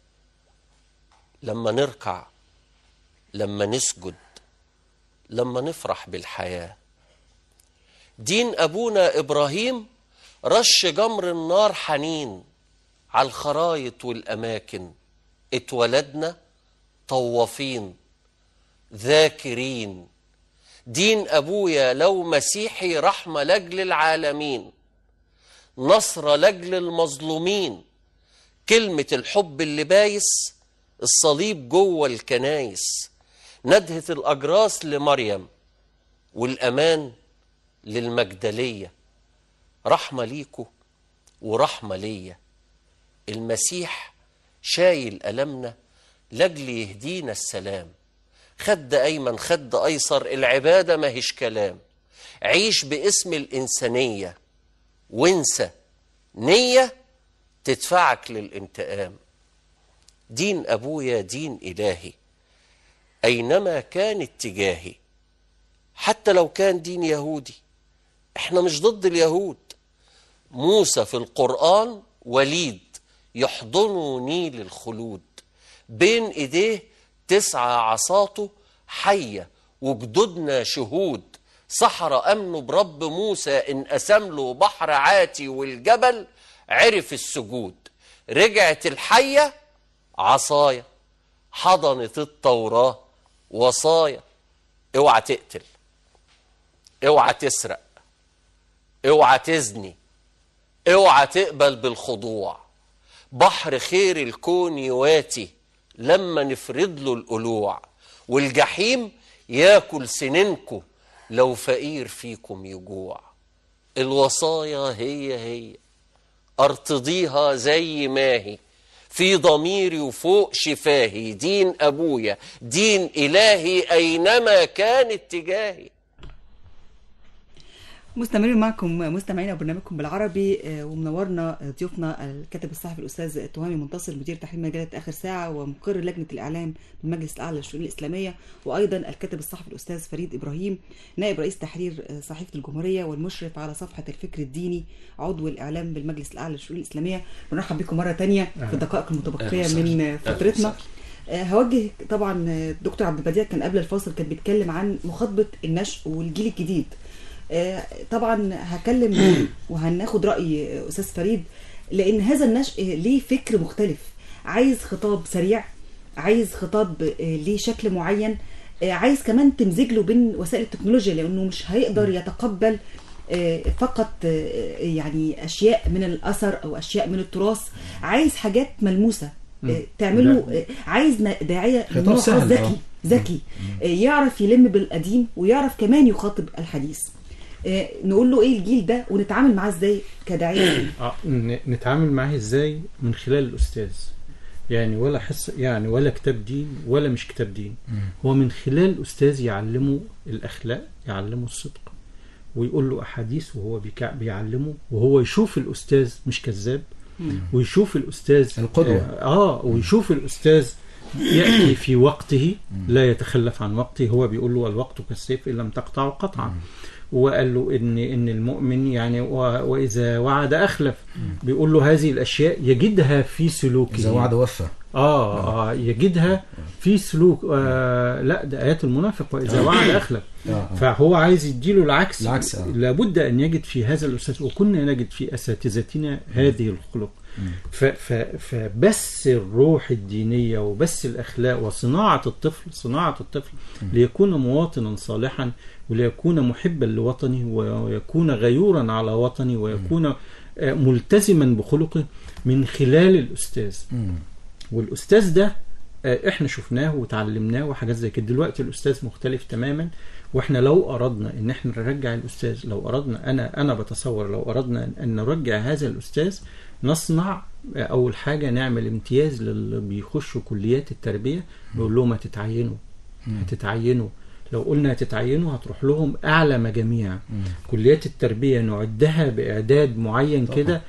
لما نركع لما نسجد لما نفرح بالحياة دين أبونا إبراهيم رش جمر النار حنين على الخرايط والأماكن اتولدنا طوافين ذاكرين دين أبويا لو مسيحي رحمة لجل العالمين نصر لجل المظلومين كلمة الحب اللي بايس الصليب جوه الكنايس ندهة الأجراس لمريم والأمان للمجدلية رحمة ليكو ورحمة ليا المسيح شايل ألمنا لجل يهدينا السلام خد أيمن خد أيسر العبادة ما هيش كلام عيش باسم الإنسانية وانسى نية تدفعك للانتقام دين أبويا دين إلهي أينما كان اتجاهي حتى لو كان دين يهودي احنا مش ضد اليهود موسى في القرآن وليد يحضنني للخلود بين ايديه تسعى عصاته حية وجدودنا شهود سحر أمنوا برب موسى إن أسم له بحر عاتي والجبل عرف السجود رجعت الحية عصايا حضنت التوراة وصايا اوعى تقتل اوعى تسرق اوعى تزني اوعى تقبل بالخضوع بحر خير الكون يواتي لما نفرد له القلوع والجحيم ياكل سنينكم لو فقير فيكم يجوع الوصايا هي هي ارتضيها زي ما هي في ضميري وفوق شفاهي دين ابويا دين الهي اينما كان اتجاهي مستمرين معكم مستمعينا برنامجكم بالعربي آه، ومنورنا ضيوفنا الكاتب الصحفي الاستاذ تهامي منتصر مدير تحرير مجله اخر ساعه ومقر لجنه الاعلام بالمجلس الاعلى للشؤون الاسلاميه وايضا الكاتب الصحفي الاستاذ فريد ابراهيم نائب رئيس تحرير آه، صحيفه الجمهوريه والمشرف على صفحه الفكر الديني عضو الاعلام بالمجلس الاعلى للشؤون الاسلاميه ونرحب بكم مره تانية في الدقائق المتبقيه أهلا وسهلا. من أهلا فترتنا وسهلا. آه، هوجه طبعا آه، دكتور عبد البديع كان قبل الفاصل كان بيتكلم عن مخاطبه النشء والجيل الجديد آه، طبعا هكلم وهناخد راي آه، استاذ فريد لان هذا النشء ليه فكر مختلف عايز خطاب سريع عايز خطاب آه، ليه شكل معين آه، عايز كمان تمزج له بين وسائل التكنولوجيا لانه مش هيقدر يتقبل آه، فقط آه، يعني اشياء من الاثر او اشياء من التراث عايز حاجات ملموسه آه، تعمله آه، عايز ن- داعيه خطاب نوع خاص سهل، ذكي آه. ذكي آه، يعرف يلم بالقديم ويعرف كمان يخاطب الحديث آه، نقول له ايه الجيل ده ونتعامل معاه ازاي كداعيه آه، ن- نتعامل معاه ازاي من خلال الاستاذ يعني ولا حس يعني ولا كتاب دين ولا مش كتاب دين هو من خلال الاستاذ يعلمه الاخلاق يعلمه الصدق ويقول له احاديث وهو بيكع- بيعلمه وهو يشوف الاستاذ مش كذاب ويشوف الاستاذ القدوة. اه ويشوف الاستاذ ياتي في وقته لا يتخلف عن وقته هو بيقول له الوقت كالسيف ان لم تقطعه قطعا وقال له ان ان المؤمن يعني و- واذا وعد اخلف بيقول له هذه الاشياء يجدها في سلوكه إذا وعد وفى اه, آه يجدها في سلوك آه لا ده ايات المنافق واذا وعد اخلف آه، آه. فهو عايز يديله العكس العكس، آه. لابد ان يجد في هذا الاستاذ وكنا نجد في اساتذتنا هذه الخلق ف ف فبس الروح الدينيه وبس الاخلاق وصناعه الطفل صناعه الطفل ليكون مواطنا صالحا وليكون محبا لوطنه ويكون غيورا على وطنه ويكون آه، ملتزما بخلقه من خلال الاستاذ مم. والاستاذ ده آه، احنا شفناه وتعلمناه وحاجات زي كده دلوقتي الاستاذ مختلف تماما واحنا لو اردنا ان احنا نرجع الاستاذ لو اردنا انا انا بتصور لو اردنا ان نرجع هذا الاستاذ نصنع آه، اول حاجه نعمل امتياز للي بيخشوا كليات التربيه نقول لهم هتتعينوا هتتعينوا لو قلنا هتتعينوا هتروح لهم اعلى مجاميع كليات التربيه نعدها باعداد معين كده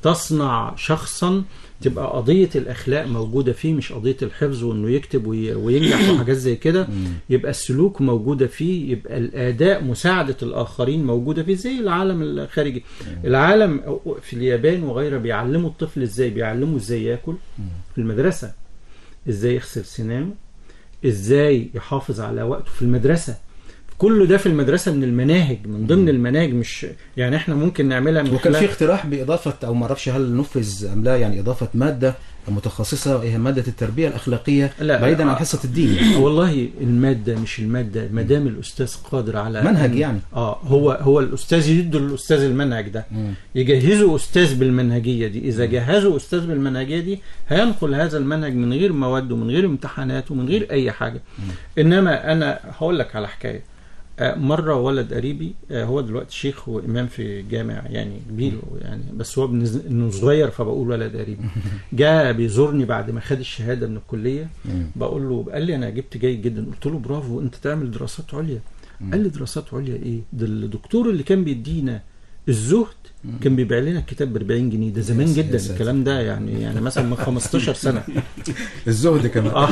لتصنع شخصا تبقى قضيه الاخلاق موجوده فيه مش قضيه الحفظ وانه يكتب وي- وينجح وحاجات زي كده يبقى السلوك موجوده فيه يبقى الاداء مساعده الاخرين موجوده فيه زي العالم الخارجي العالم في اليابان وغيرها بيعلموا الطفل ازاي بيعلموا ازاي ياكل في المدرسه ازاي يغسل سنانه ازاي يحافظ على وقته في المدرسه كل ده في المدرسه من المناهج من ضمن المناهج مش يعني احنا ممكن نعملها من وكان في خلال اقتراح باضافه او ما اعرفش هل نفذ ام لا يعني اضافه ماده متخصصه هي ماده التربيه الاخلاقيه لا. بعيدا عن حصه الدين يعني. والله الماده مش الماده ما دام الاستاذ قادر على منهج أن- يعني. اه هو هو الاستاذ يدي للاستاذ المنهج ده مم. يجهزوا استاذ بالمنهجيه دي اذا جهزوا استاذ بالمنهجيه دي هينقل هذا المنهج من غير مواد ومن غير امتحانات ومن غير اي حاجه انما انا هقول لك على حكايه آه، مرة ولد قريبي آه، هو دلوقتي شيخ وإمام في جامع يعني كبير يعني بس هو بالنسبة إنه صغير فبقول ولد قريبي جاء بيزورني بعد ما خد الشهادة من الكلية مم. بقول له قال لي أنا جبت جيد جدا قلت له برافو أنت تعمل دراسات عليا قال لي دراسات عليا إيه ده الدكتور اللي كان بيدينا الزهد كان بيبيع لنا الكتاب ب 40 جنيه ده زمان يا جدا ساتر. الكلام ده يعني يعني مثلا من 15 سنه الزهد كمان اه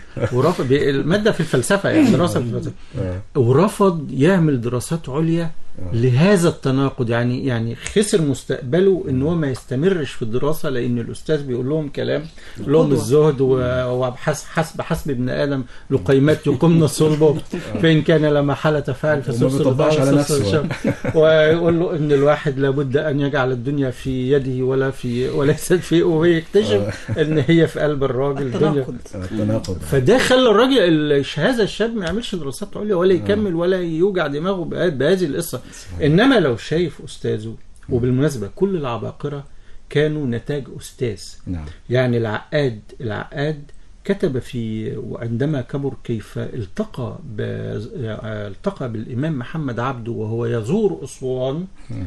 ورفض بي- الماده في الفلسفه يعني دراسه في الفلسفه آه. ورفض يعمل دراسات عليا لهذا التناقض يعني يعني خسر مستقبله ان هو ما يستمرش في الدراسه لان الاستاذ بيقول لهم كلام يقول لهم قدوة. الزهد و- وحسب حسب حسب ابن ادم لقيمات يقمن الصلب فان كان لما حالة فعل في وما سلسلة بيطبقش على نفسه. ويقول له ان الواحد لابد ان يجعل الدنيا في يده ولا في وليست في ويكتشف ان هي في قلب الراجل الدنيا تناقض التناقض فده خلى الراجل ال- هذا الشاب ما يعملش دراسات عليا ولا يكمل ولا يوجع دماغه بها- بهذه القصه انما لو شايف استاذه وبالمناسبه كل العباقره كانوا نتاج استاذ نعم يعني العقاد العقاد كتب في وعندما كبر كيف التقى ب... التقى بالامام محمد عبده وهو يزور اسوان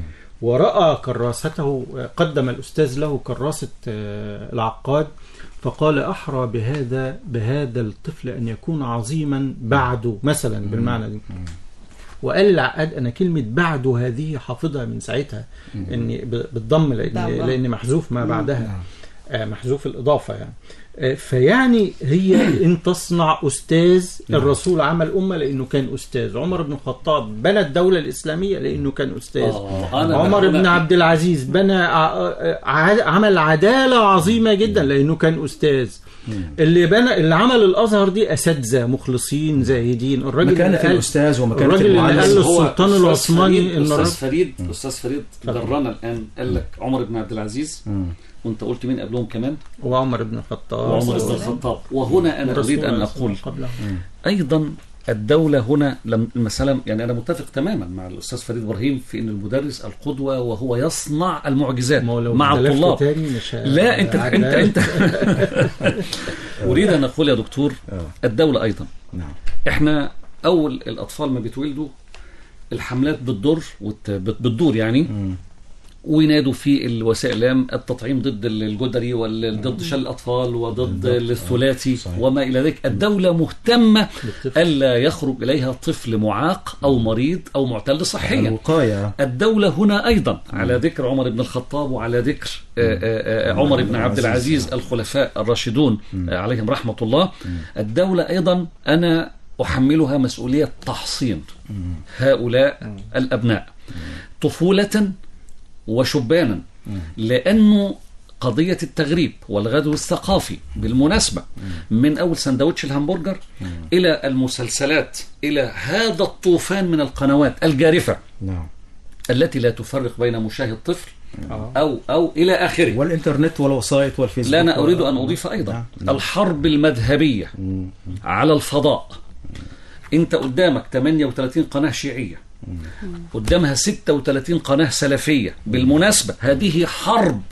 ورأى كراسته قدم الأستاذ له كراسة آه، العقاد فقال أحرى بهذا بهذا الطفل أن يكون عظيما بعده مثلا بالمعنى دي وقال العقاد أنا كلمة بعده هذه حافظها من ساعتها إني ب- بالضم لأن نعم. لأن محذوف ما بعدها آه، محذوف الإضافة يعني آه، فيعني هي ان تصنع استاذ الرسول عمل امه لانه كان استاذ عمر بن الخطاب بنى الدوله الاسلاميه لانه كان استاذ آه، أنا عمر أنا- بن عبد العزيز بنى ع- ع- عمل عداله عظيمه جدا لانه كان استاذ اللي بنى اللي عمل الازهر دي اساتذه مخلصين زاهدين الراجل مكانة اللي قال- الأستاذ ومكانة الراجل اللي المعلم. قال هو للسلطان أستاذ العثماني فريد- ان استاذ الراجل فريد استاذ فريد جرانا الان قال لك عمر بن عبد العزيز وانت قلت مين قبلهم كمان وعمر بن الخطاب وعمر بن الخطاب وهنا انا اريد ان اقول ايضا الدولة هنا لم المسألة يعني أنا متفق تماما مع الأستاذ فريد إبراهيم في أن المدرس القدوة وهو يصنع المعجزات ما هو لو مع اختلفت الطلاب تاني مش ه- لا أنت أنت عدال. أنت أريد أن أقول يا دكتور الدولة أيضا نعم إحنا أول الأطفال ما بيتولدوا الحملات بتضر وت- بت- بتدور يعني وينادوا في الوسائل الاعلام التطعيم ضد الجدري وضد شل الاطفال وضد الثلاثي صحيح. وما الى ذلك الدوله مهتمه بالطفل. الا يخرج اليها طفل معاق او مريض او معتل صحيا الوقاية الدولة هنا أيضا على ذكر عمر بن الخطاب وعلى ذكر آه، آه، آه، عمر بن عبد العزيز الخلفاء الراشدون آه، عليهم رحمة الله الدولة أيضا أنا أحملها مسؤولية تحصين هؤلاء الأبناء طفولة وشبانا لأنه قضية التغريب والغدو الثقافي بالمناسبة من أول سندوتش الهمبرجر إلى المسلسلات إلى هذا الطوفان من القنوات الجارفة نعم التي لا تفرق بين مشاهد طفل أو أو إلى آخره والإنترنت والوسائط والفيسبوك لا أنا أريد أن أضيف أيضا نعم. الحرب المذهبية على الفضاء أنت قدامك 38 قناة شيعية قدامها 36 قناة سلفية بالمناسبة هذه حرب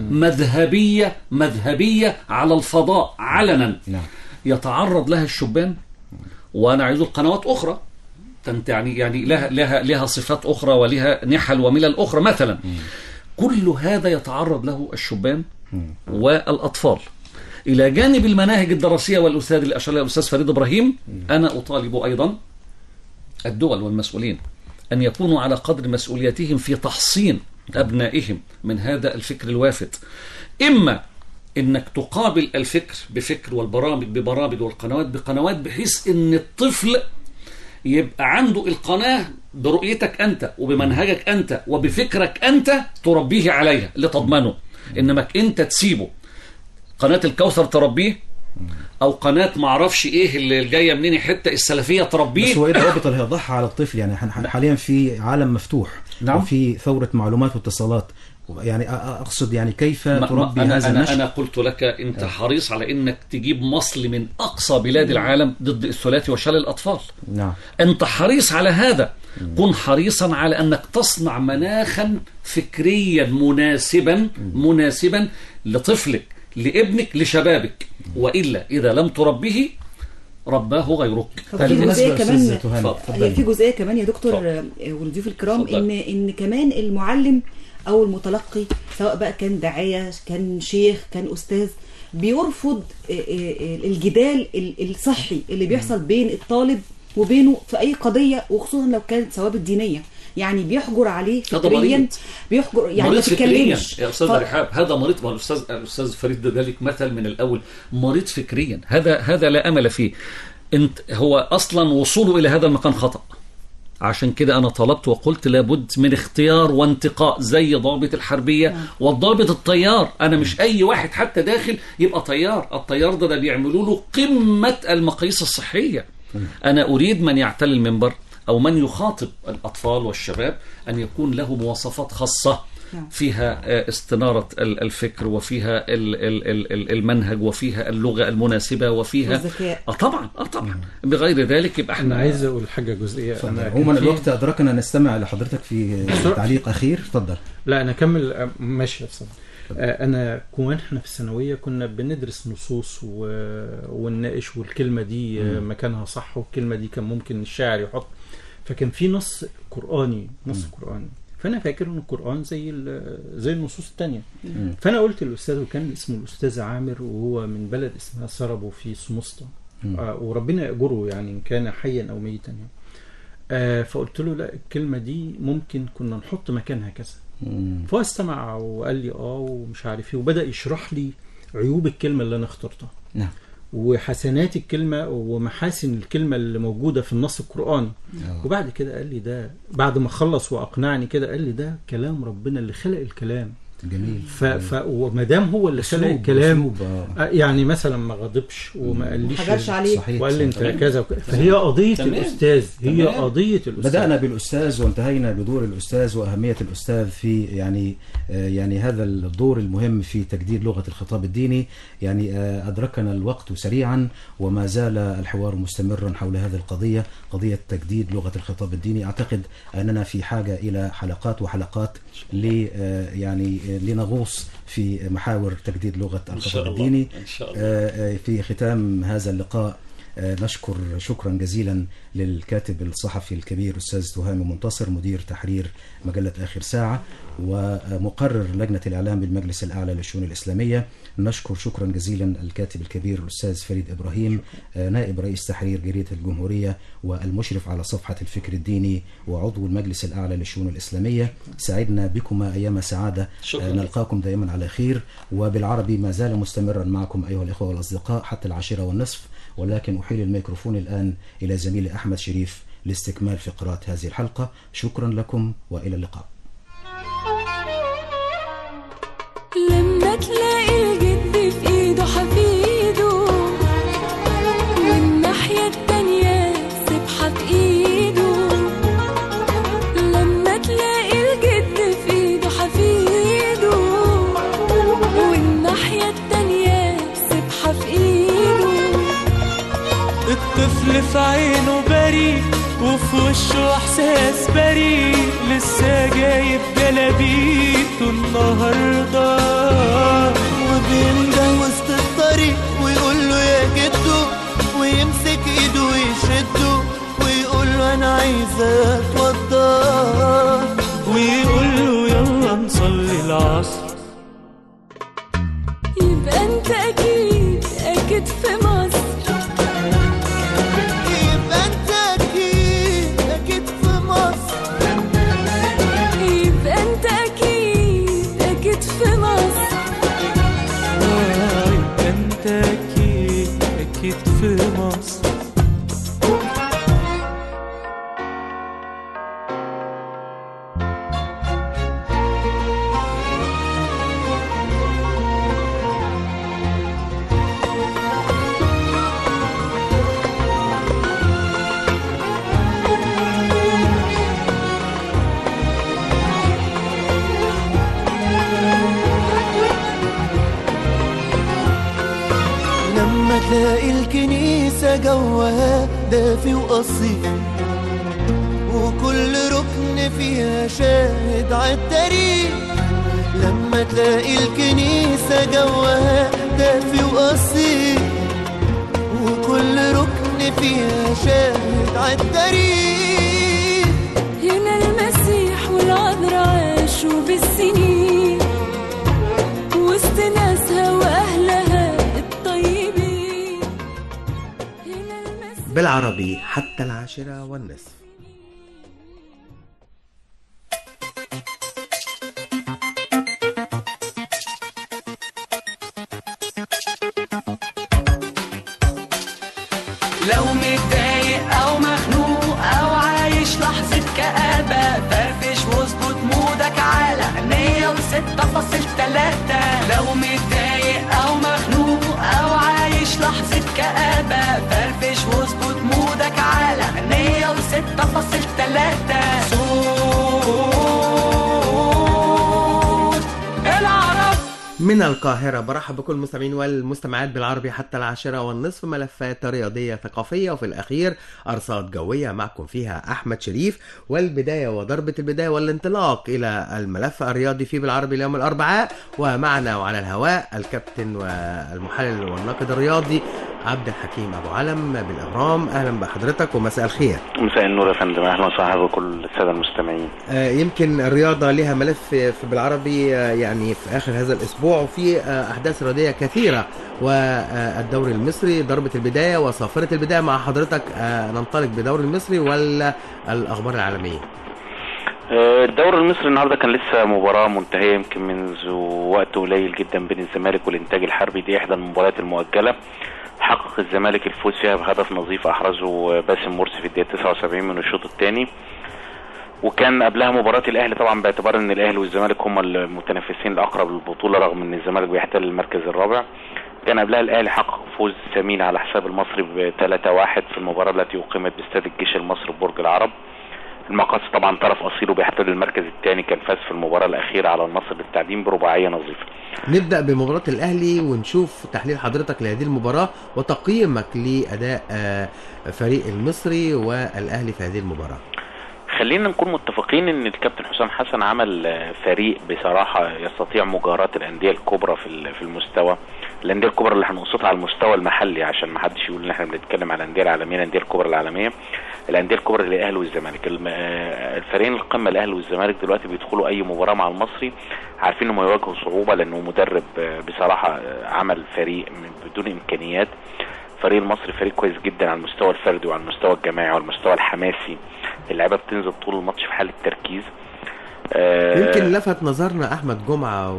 مذهبية مذهبية على الفضاء علنا نعم. يتعرض لها الشبان وأنا عايز القنوات أخرى تنت- يعني يعني لها لها لها صفات أخرى ولها نحل وملل أخرى مثلا كل هذا يتعرض له الشبان والأطفال إلى جانب المناهج الدراسية والأستاذ اللي أشار إليها الأستاذ فريد إبراهيم أنا أطالب أيضا الدول والمسؤولين أن يكونوا على قدر مسؤوليتهم في تحصين أبنائهم من هذا الفكر الوافد إما إنك تقابل الفكر بفكر والبرامج ببرامج والقنوات بقنوات بحيث إن الطفل يبقى عنده القناة برؤيتك أنت وبمنهجك أنت وبفكرك أنت تربيه عليها لتضمنه إنما أنت تسيبه قناة الكوثر تربيه أو قناة معرفش إيه اللي جاية منين حتة السلفية بس تربيه هو ايه الرابط اللي هيضعها على الطفل يعني احنا حاليا في عالم مفتوح نعم. وفي ثورة معلومات واتصالات يعني أ- أ- اقصد يعني كيف ما- ما- تربي أنا, هذا أنا, النشء أنا قلت لك أنت حريص على أنك تجيب مصل من أقصى بلاد العالم ضد الثلاثي وشلل الأطفال نعم أنت حريص على هذا كن حريصا على أنك تصنع مناخا فكريا مناسبا مناسبا لطفلك لابنك لشبابك وإلا إذا لم تربيه رباه غيرك طب في جزئيه كمان أستاذ تهاني، اتفضل. هي في جزئيه كمان يا دكتور اتفضل. آه، والضيوف الكرام اتفضل. ان ان كمان المعلم او المتلقي سواء بقى كان داعيه كان شيخ كان استاذ بيرفض آه، آه، الجدال ال- الصحي اللي بيحصل بين الطالب وبينه في اي قضيه وخصوصا لو كانت ثوابت دينيه يعني بيحجر عليه هذا فكريا مريض. بيحجر يعني ما مريض فكريا تتكلمش يا استاذ ف- رحاب هذا مريض ما هو الاستاذ الاستاذ فريد ده ذلك مثل من الاول مريض فكريا هذا هذا لا امل فيه انت هو اصلا وصوله الى هذا المكان خطا عشان كده انا طلبت وقلت لابد من اختيار وانتقاء زي ضابط الحربيه والضابط الطيار انا مش اي واحد حتى داخل يبقى طيار الطيار ده, ده بيعملوا له قمه المقاييس الصحيه انا اريد من يعتلي المنبر او من يخاطب الاطفال والشباب ان يكون له مواصفات خاصه نعم. فيها آه، استنارة ال- الفكر وفيها ال- ال- ال- ال- المنهج وفيها اللغة المناسبة وفيها والذكاء. اه طبعا اه طبعا بغير ذلك يبقى انا احنا عايز اقول حاجه جزئيه اتفضل. انا عموما كان في- الوقت ادركنا نستمع لحضرتك في بسرعة. تعليق اخير اتفضل لا انا اكمل آه، ماشي يا أستاذ. آه، انا كمان احنا في الثانويه كنا بندرس نصوص و... ونناقش والكلمه دي آه، مم. مكانها صح والكلمه دي كان ممكن الشاعر يحط فكان في نص قراني نص قراني فانا فاكر ان القران زي ال- زي النصوص التانية مم. فانا قلت للاستاذ وكان اسمه الاستاذ عامر وهو من بلد اسمها سربو في سمسطة مم. آه، وربنا يأجره يعني ان كان حيا او ميتا يعني آه، فقلت له لا الكلمه دي ممكن كنا نحط مكانها كذا مم. فهو استمع وقال لي اه ومش عارف ايه وبدا يشرح لي عيوب الكلمه اللي انا اخترتها نعم وحسنات الكلمه ومحاسن الكلمه اللي موجوده في النص القراني آه. وبعد كده قال لي ده بعد ما خلص واقنعني كده قال لي ده كلام ربنا اللي خلق الكلام جميل ف... ف... وما دام هو اللي خلق أسلوب- الكلام أسلوب، آه. آه، يعني مثلا ما غضبش وما قاليش ما حجرش عليك صحيح وقال لي انت صحيح. كذا وكذا فهي قضيه تمام. الاستاذ هي تمام. قضيه الاستاذ بدأنا بالأستاذ وانتهينا بدور الأستاذ وأهمية الأستاذ في يعني آه، يعني هذا الدور المهم في تجديد لغة الخطاب الديني يعني آه، أدركنا الوقت سريعا وما زال الحوار مستمرا حول هذه القضية قضية تجديد لغة الخطاب الديني أعتقد أننا في حاجة إلى حلقات وحلقات ل آه، يعني آه، لنغوص في محاور تجديد لغة ان الخطاب شاء الله الديني ان شاء الله آه، آه، في ختام هذا اللقاء آه، نشكر شكرا جزيلا للكاتب الصحفي الكبير أستاذ تهامي منتصر مدير تحرير مجلة آخر ساعة ومقرر لجنة الإعلام بالمجلس الأعلى للشؤون الإسلامية نشكر شكرا جزيلا الكاتب الكبير الأستاذ فريد إبراهيم آه، نائب رئيس تحرير جريدة الجمهورية والمشرف على صفحة الفكر الديني وعضو المجلس الأعلى للشؤون الإسلامية سعدنا بكما أيام سعادة شكراً. آه، نلقاكم دائما على خير وبالعربي ما زال مستمرا معكم أيها الإخوة والأصدقاء حتى العاشرة والنصف ولكن أحيل الميكروفون الآن إلى زميلي أحمد شريف لاستكمال فقرات هذه الحلقة شكرا لكم وإلى اللقاء لما تلاقي الجد في ايده حفيده والناحية التانية سبحة في ايده لما تلاقي الجد في ايده حفيده والناحية التانية سبحة في ايده الطفل في عينه بريء وفي وشه احساس بريء لسه جايب جلابيته النهارده وبينده وسط الطريق ويقول له يا جدو ويمسك ايده ويشده ويقول له انا عايز اتوضى ويقول له يلا نصلي العصر يبقى انت اكيد اكيد في مصر يبقى انت اكيد اكيد في مصر يبقى انت اكيد اكيد في مصر آه، يبقى انت اكيد اكيد في مصر لما تلاقي الكنيسة جواها دافي وأصيل وكل ركن فيها شاهد عالتاريخ لما تلاقي الكنيسة جواها دافي وأصيل وكل ركن فيها شاهد عالتاريخ هنا المسيح والعذراء عاشوا بالسنين وسط ناسها واهلها الطيبين هنا المسيح بالعربي حتى العاشرة والنصف لو متضايق او مخنوق او عايش لحظة وستة فاصل تلاتة لو متضايق أو مخنوق أو عايش لحظة كآبة فرفش واظبط مودك على مية وستة فاصل تلاتة صوت العرب من القاهرة برحب بكل المستمعين والمستمعات بالعربي حتى العاشرة والنصف ملفات رياضية ثقافية وفي الأخير أرصاد جوية معكم فيها أحمد شريف والبداية وضربة البداية والانطلاق إلى الملف الرياضي في بالعربي اليوم الأربعاء ومعنا وعلى الهواء الكابتن والمحلل والناقد الرياضي عبد الحكيم أبو علم بالأهرام أهلا بحضرتك ومساء الخير مساء النور يا فندم اهلا وسهلا بكل الساده المستمعين آه، يمكن الرياضة لها ملف في بالعربي آه، يعني في آخر هذا الأسبوع وفي آه، أحداث رياضية كثيرة والدوري المصري ضربة البداية وصافرة البداية مع حضرتك آه، ننطلق بدوري المصري ولا الأخبار العالمية آه، الدوري المصري النهارده كان لسه مباراه منتهيه يمكن منذ وقت قليل جدا بين الزمالك والانتاج الحربي دي احدى المباريات المؤجله حقق الزمالك الفوز فيها بهدف نظيف احرزه باسم مرسي في الدقيقه 79 من الشوط الثاني وكان قبلها مباراة الأهلي طبعا باعتبار إن الأهلي والزمالك هما المتنافسين الأقرب للبطولة رغم إن الزمالك بيحتل المركز الرابع. كان قبلها الأهلي حقق فوز ثمين على حساب المصري ب 3-1 في المباراة التي أقيمت باستاد الجيش المصري ببرج العرب. المقاصة طبعا طرف أصيل وبيحتل المركز الثاني كان فاز في المباراة الأخيرة على النصر بالتعدين برباعية نظيفة. نبدأ بمباراة الأهلي ونشوف تحليل حضرتك لهذه المباراة وتقييمك لأداء آه، فريق المصري والأهلي في هذه المباراة خلينا نكون متفقين ان الكابتن حسام حسن عمل آه، فريق بصراحه يستطيع مجاراة الانديه الكبرى في ال- في المستوى الانديه الكبرى اللي هنقصدها على المستوى المحلي عشان ما حدش يقول ان احنا بنتكلم على الانديه العالميه الانديه الكبرى العالميه الانديه الكبرى اللي الاهلي والزمالك الم- آه، الفريقين القمه الاهلي والزمالك دلوقتي بيدخلوا اي مباراه مع المصري عارفين انهم هيواجهوا صعوبه لانه مدرب آه، بصراحه آه، عمل فريق من- بدون امكانيات فريق المصري فريق كويس جدا على المستوى الفردي وعلى المستوى الجماعي وعلى المستوى الحماسي اللعيبه بتنزل طول الماتش في حاله تركيز آه، يمكن لفت نظرنا أحمد جمعة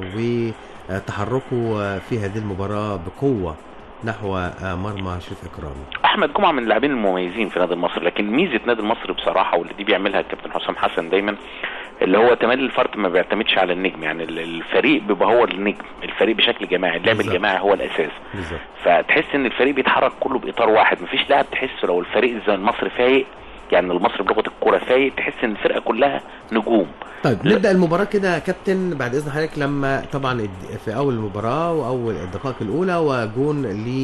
وتحركه في هذه المباراة بقوة نحو آه، مرمى شريف إكرامي احمد جمعه من اللاعبين المميزين في نادي المصري لكن ميزه نادي المصري بصراحه واللي دي بيعملها الكابتن حسام حسن دايما اللي هو تملي الفرد ما بيعتمدش على النجم يعني ال- الفريق بيبقى هو النجم الفريق بشكل جماعي اللعب بالظبط. الجماعي هو الاساس بالظبط فتحس ان الفريق بيتحرك كله باطار واحد مفيش لاعب تحس لو الفريق زي المصري فايق يعني المصري بلغه الكوره فايق تحس ان الفرقه كلها نجوم طيب نبدأ المباراة كده يا كابتن بعد إذن حضرتك لما طبعا الد- في أول المباراة وأول الدقائق الأولى وجون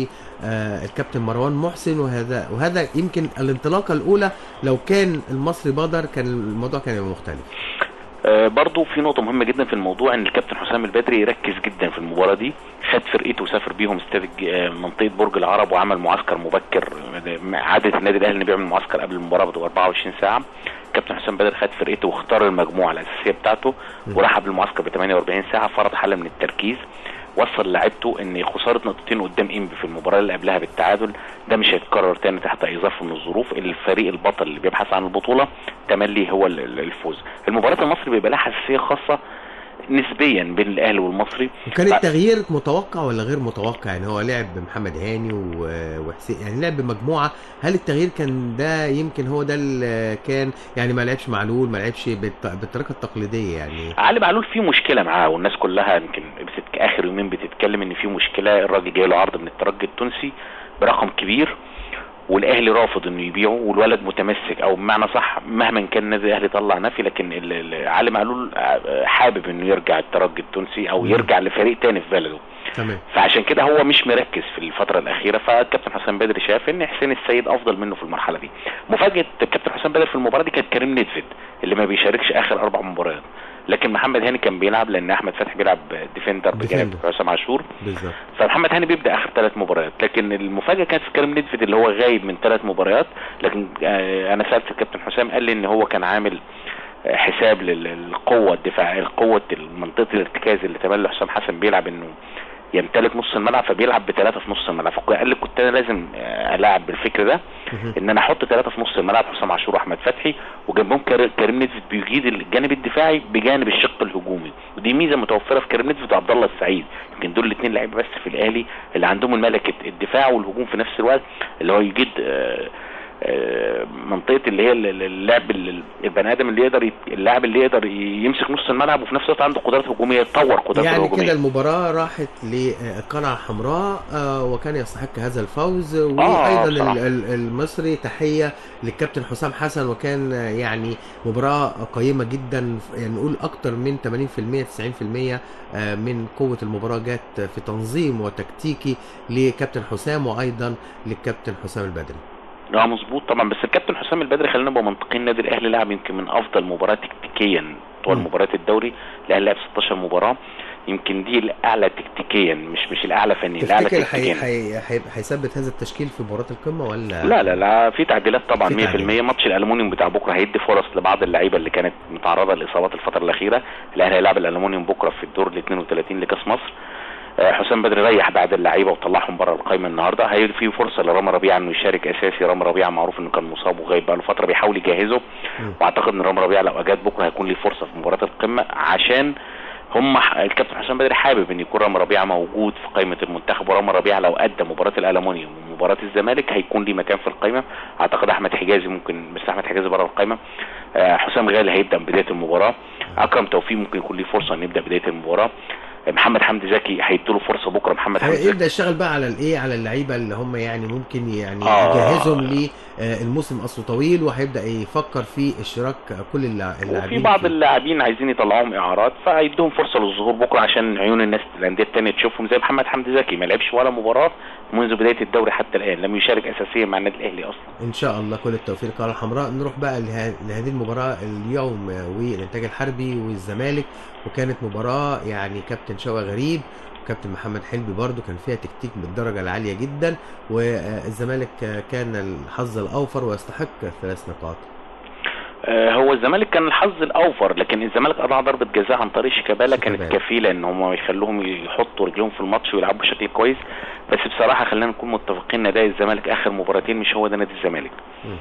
للكابتن مروان محسن وهذا وهذا يمكن الانطلاقة الأولى لو كان المصري بادر كان الموضوع كان يبقى مختلف آه، برضو في نقطة مهمة جدا في الموضوع ان الكابتن حسام البدري يركز جدا في المباراة دي خد فرقته وسافر بيهم استاد الج- آه، منطقة برج العرب وعمل معسكر مبكر آه، عادة النادي الاهلي انه بيعمل معسكر قبل المباراة ب 24 ساعة الكابتن حسام بدر خد فرقته واختار المجموعة الأساسية بتاعته وراح قبل المعسكر ب 48 ساعة فرض حالة من التركيز وصل لعيبته ان خساره نقطتين قدام انبي في المباراه اللي قبلها بالتعادل ده مش هيتكرر تاني تحت اي ظرف من الظروف الفريق البطل اللي بيبحث عن البطوله تملي هو ال- ال- الفوز المباراه المصري بيبقى لها حساسيه خاصه نسبيا بين الاهلي والمصري وكان التغيير متوقع ولا غير متوقع يعني هو لعب بمحمد هاني و- وحسين يعني لعب بمجموعه هل التغيير كان ده يمكن هو ده اللي كان يعني ما لعبش معلول ما لعبش بالط- بالطريقه التقليديه يعني علي معلول في مشكله معاه والناس كلها يمكن بتتك... اخر يومين بتتكلم ان في مشكله الراجل جاي له عرض من الترجي التونسي برقم كبير والاهلي رافض انه يبيعه والولد متمسك او بمعنى صح مهما كان النادي الاهلي طلع نفي لكن ال- ال- علي معلول آه، حابب انه يرجع الترجي التونسي او مم. يرجع لفريق تاني في بلده تمام فعشان كده هو مش مركز في الفترة الأخيرة فالكابتن حسام بدري شاف إن حسين السيد أفضل منه في المرحلة دي. مفاجأة الكابتن حسام بدري في المباراة دي كانت كريم نيدفيد اللي ما بيشاركش آخر أربع مباريات. لكن محمد هاني كان بيلعب لأن أحمد فتحي بيلعب ديفندر بجانب ديفندر. حسام عاشور بالظبط فمحمد هاني بيبدا اخر ثلاث مباريات لكن المفاجاه كانت في كريم نيدفيد اللي هو غايب من ثلاث مباريات لكن آه، انا سالت الكابتن حسام قال لي ان هو كان عامل آه، حساب لل- للقوه الدفاعيه قوه منطقه الارتكاز اللي تملي حسام حسن بيلعب انه يمتلك نص الملعب فبيلعب بثلاثه في نص الملعب فقال لي كنت انا لازم آه، العب بالفكر ده ان انا احط ثلاثه في نص الملعب حسام عاشور واحمد فتحي وجنبهم كر- كريم نيدفيد بيجيد الجانب الدفاعي بجانب الشق الهجومي ودي ميزه متوفره في كريم نيدفيد وعبد الله السعيد يمكن دول الاثنين لعيبه بس في الاهلي اللي عندهم الملكه الدفاع والهجوم في نفس الوقت اللي هو يجيد آه، آه، منطقه اللي هي ال- ال- اللعب ال- البني ادم اللي يقدر يت- اللاعب اللي يقدر يمسك نص الملعب وفي نفس الوقت عنده قدرات هجوميه يتطور قدراته يعني الهجوميه كده المباراة راحت للقلعة الحمراء آه، وكان يستحق هذا الفوز آه، وأيضا بصراحة. ال- ال- المصري تحية للكابتن حسام حسن وكان آه، يعني مباراة قيمة جدا يعني نقول أكتر من 80% 90% آه، من قوة المباراة جت في تنظيم وتكتيكي لكابتن حسام وأيضا للكابتن حسام البدري اه مظبوط طبعا بس الكابتن حسام البدري خلينا نبقى منطقيين النادي الاهلي لعب يمكن من افضل مباراه تكتيكيا طول مم. مباريات الدوري الاهلي لعب 16 مباراه يمكن دي الاعلى تكتيكيا مش مش الاعلى فنيا الاعلى تفتكر تكتيكيا هي- هي- هي- هيثبت هذا التشكيل في مباراة القمة ولا لا لا لا في تعديلات طبعا في 100% تعديلات. ماتش الالومنيوم بتاع بكره هيدي فرص لبعض اللعيبه اللي كانت متعرضه لاصابات الفتره الاخيره الاهلي هيلعب الالومنيوم بكره في الدور ال 32 لكاس مصر آه، حسام بدري ريح بعد اللعيبه وطلعهم بره القائمه النهارده هيدي في فرصه لرامي ربيعه انه يشارك اساسي رامي ربيعه معروف انه كان مصاب وغايب بقاله فتره بيحاول يجهزه واعتقد ان رامي ربيعه لو اجاد بكره هيكون ليه فرصه في مباراه القمه عشان هم ح- الكابتن حسام بدري حابب ان يكون رامي ربيعه موجود في قائمه المنتخب ورامي ربيعه لو ادى مباراه الالومنيوم ومباراه الزمالك هيكون ليه مكان في القائمه اعتقد احمد حجازي ممكن بس احمد حجازي بره القائمه آه، حسام غالي هيبدا من بدايه المباراه اكرم توفيق ممكن يكون ليه فرصه ان يبدا بدايه المباراه آه، محمد حمدي زكي هيديله فرصه بكره محمد حمدي زكي يبدا يشتغل بقى على الايه على اللعيبه اللي هم يعني ممكن يعني آه. يجهزهم للموسم اصله طويل وهيبدا يفكر في اشتراك كل اللع- وفي اللاعبين بعض فيه. اللاعبين عايزين يطلعوهم اعارات فهيدوهم فرصه للظهور بكره عشان عيون الناس الانديه الثانيه تشوفهم زي محمد حمدي زكي ما لعبش ولا مباراه منذ بدايه الدوري حتى الان لم يشارك اساسيا مع النادي الاهلي اصلا ان شاء الله كل التوفيق للقاره الحمراء نروح بقى له- لهذه المباراه اليوم والانتاج الحربي والزمالك وكانت مباراه يعني كابتن شوقي غريب وكابتن محمد حلمي برضو كان فيها تكتيك بالدرجه العاليه جدا والزمالك كان الحظ الاوفر ويستحق ثلاث نقاط آه، هو الزمالك كان الحظ الاوفر لكن الزمالك اضاع ضربه جزاء عن طريق شيكابالا كانت شيكابالا. كفيله ان هم يخلوهم يحطوا رجلهم في الماتش ويلعبوا بشكل كويس بس بصراحه خلينا نكون متفقين ان نادي الزمالك اخر مباراتين مش هو ده نادي الزمالك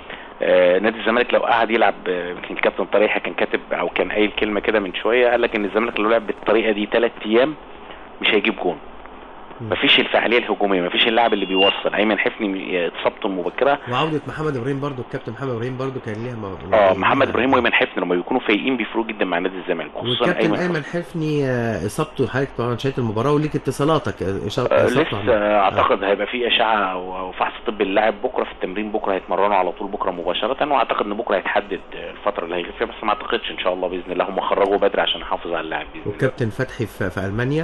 آه نادي الزمالك لو قعد يلعب آه، يمكن الكابتن طريحه كان كاتب او كان قايل كلمه كده من شويه قال لك ان الزمالك لو لعب بالطريقه دي ثلاث ايام مش هيجيب جون مفيش الفعاليه الهجوميه مفيش اللاعب اللي بيوصل ايمن حفني اصابته المبكره وعوده محمد ابراهيم برضو الكابتن محمد ابراهيم برضو كان ليها م- اه محمد ابراهيم وايمن حفني لما بيكونوا فايقين بيفرقوا جدا مع نادي الزمالك خصوصا والكابتن ايمن ايمن حفني آه، اصابته حضرتك طبعا شاهدت المباراه وليك اتصالاتك آه، إصابة- آه إصابته لسه آه. اعتقد هيبقى في اشعه او أو فحص طبي للاعب بكره في التمرين بكره هيتمرنوا على طول بكره مباشره واعتقد ان بكره هيتحدد آه، الفتره اللي هيغيب فيها بس ما اعتقدش ان شاء الله باذن الله هم خرجوا بدري عشان يحافظ على اللاعب باذن الله والكابتن فتحي في, في المانيا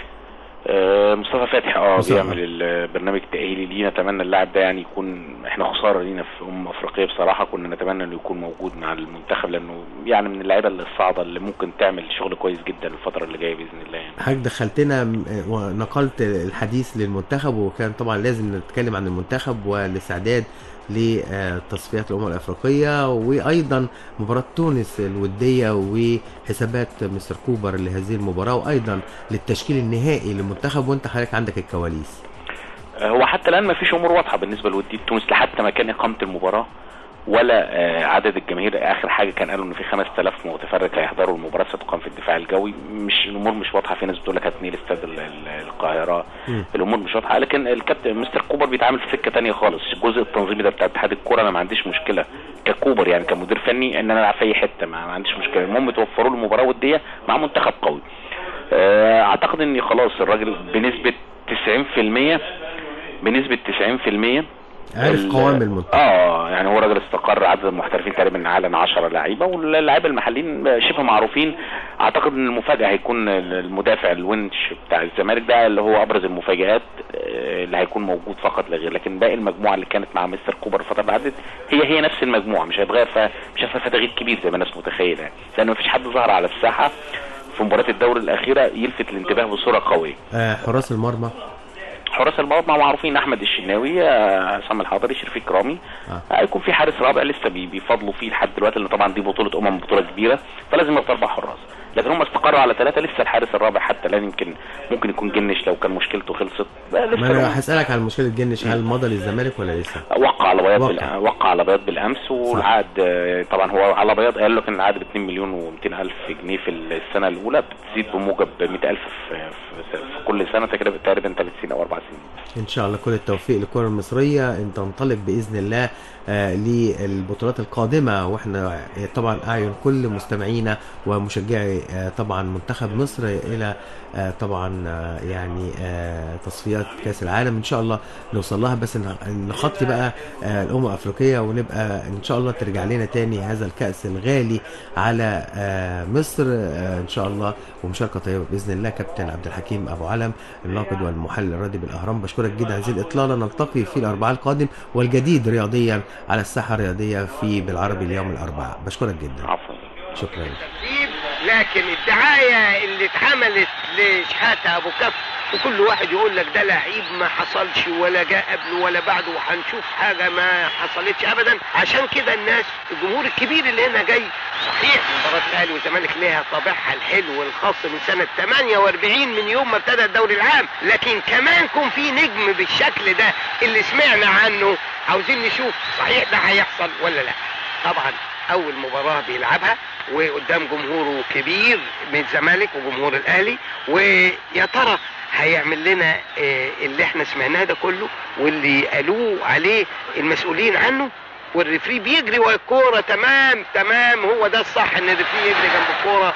آه، مصطفى فتحي اه مصطفى. بيعمل البرنامج التاهيلي لينا نتمنى اللاعب ده يعني يكون احنا خساره لينا في امم افريقيا بصراحه كنا نتمنى انه يكون موجود مع المنتخب لانه يعني من اللعيبه اللي الصاعده اللي ممكن تعمل شغل كويس جدا الفتره اللي جايه باذن الله يعني حضرتك دخلتنا م- ونقلت الحديث للمنتخب وكان طبعا لازم نتكلم عن المنتخب والاستعداد لتصفيات الامم الافريقيه وايضا مباراه تونس الوديه وحسابات مستر كوبر لهذه المباراه وايضا للتشكيل النهائي للمنتخب وانت حضرتك عندك الكواليس آه، هو حتى الان ما فيش امور واضحه بالنسبه لوديه تونس لحتى مكان اقامه المباراه ولا آه، عدد الجماهير اخر حاجه كان قالوا ان في 5000 متفرج هيحضروا المباراه ستقام في الدفاع الجوي مش الامور مش واضحه في ناس بتقول لك هتنيل استاد ال- ال- القاهره الامور مش واضحه لكن الكابتن مستر كوبر بيتعامل في سكه تانية خالص الجزء التنظيمي ده بتاع اتحاد الكوره انا ما عنديش مشكله ككوبر يعني كمدير فني ان انا العب في اي حته ما, ما عنديش مشكله المهم توفروا له مباراه وديه مع منتخب قوي آه، اعتقد ان خلاص الراجل بنسبه 90% بنسبه 90% عارف ال- قوام المنتخب اه يعني هو راجل استقر عدد المحترفين تقريبا اعلن 10 لعيبه واللاعيبه المحليين شبه معروفين اعتقد ان المفاجاه هيكون المدافع الونش بتاع الزمالك ده اللي هو ابرز المفاجات آه، اللي هيكون موجود فقط لا غير لكن باقي المجموعه اللي كانت مع مستر كوبر الفتره اللي عدت هي هي نفس المجموعه مش هيتغير فيها مش هيحصل فيها تغيير كبير زي ما الناس متخيله يعني لان مفيش حد ظهر على الساحه في مباراه الدوري الاخيره يلفت الانتباه بصوره قويه آه، حراس المرمى حراس المرمى معروفين احمد الشناوي آه، عصام الحضري شريف اكرامي هيكون في حارس رابع لسه بي- بيفضلوا فيه لحد دلوقتي لان طبعا دي بطوله امم بطوله كبيره فلازم يبقى اربع حراس لكن هم استقروا على ثلاثه لسه الحارس الرابع حتى الان يمكن ممكن يكون جنش لو كان مشكلته خلصت بقى لسه ما انا هم- هسالك على مشكله جنش هل مضى للزمالك ولا لسه؟ وقع على بياض وقع. بال... وقع على بياض بالامس والعقد آه، طبعا هو على بياض قال لك ان العقد ب 2 مليون و200 الف جنيه في السنه الاولى بتزيد بموجب 100 الف في, في, في كل سنه تقريبا تقريبا 3 سنين او 4 سنين ان شاء الله كل التوفيق للكره المصريه ان تنطلق باذن الله آه، للبطولات القادمه واحنا آه، طبعا اعين كل مستمعينا ومشجعي آه، طبعا منتخب مصر الى آه، طبعا آه، يعني آه، تصفيات كاس العالم ان شاء الله نوصل لها بس نخ- نخطي بقى آه، الامم الافريقيه ونبقى ان شاء الله ترجع لنا تاني هذا الكاس الغالي على آه، مصر آه، ان شاء الله ومشاركه طيبه باذن الله كابتن عبد الحكيم ابو علم الناقد والمحلل الرياضي بالاهرام بشكرك جدا على هذه الاطلاله نلتقي في الاربعاء القادم والجديد رياضيا على الساحه الرياضيه في بالعربي اليوم الاربعاء بشكرك جدا عفوا شكرا لكن الدعاية اللي اتعملت لشحاتة أبو كف وكل واحد يقول لك ده لعيب ما حصلش ولا جاء قبله ولا بعده وهنشوف حاجة ما حصلتش أبدا عشان كده الناس الجمهور الكبير اللي هنا جاي صحيح مباراة الأهلي والزمالك ليها طابعها الحلو الخاص من سنة 48 من يوم ما ابتدى الدوري العام لكن كمان يكون في نجم بالشكل ده اللي سمعنا عنه عاوزين نشوف صحيح ده هيحصل ولا لا طبعا اول مباراه بيلعبها وقدام جمهوره كبير من الزمالك وجمهور الاهلي ويا ترى هيعمل لنا آه، اللي احنا سمعناه ده كله واللي قالوه عليه المسؤولين عنه والريفري بيجري ورا الكوره تمام تمام هو ده الصح ان الريفري يجري جنب الكوره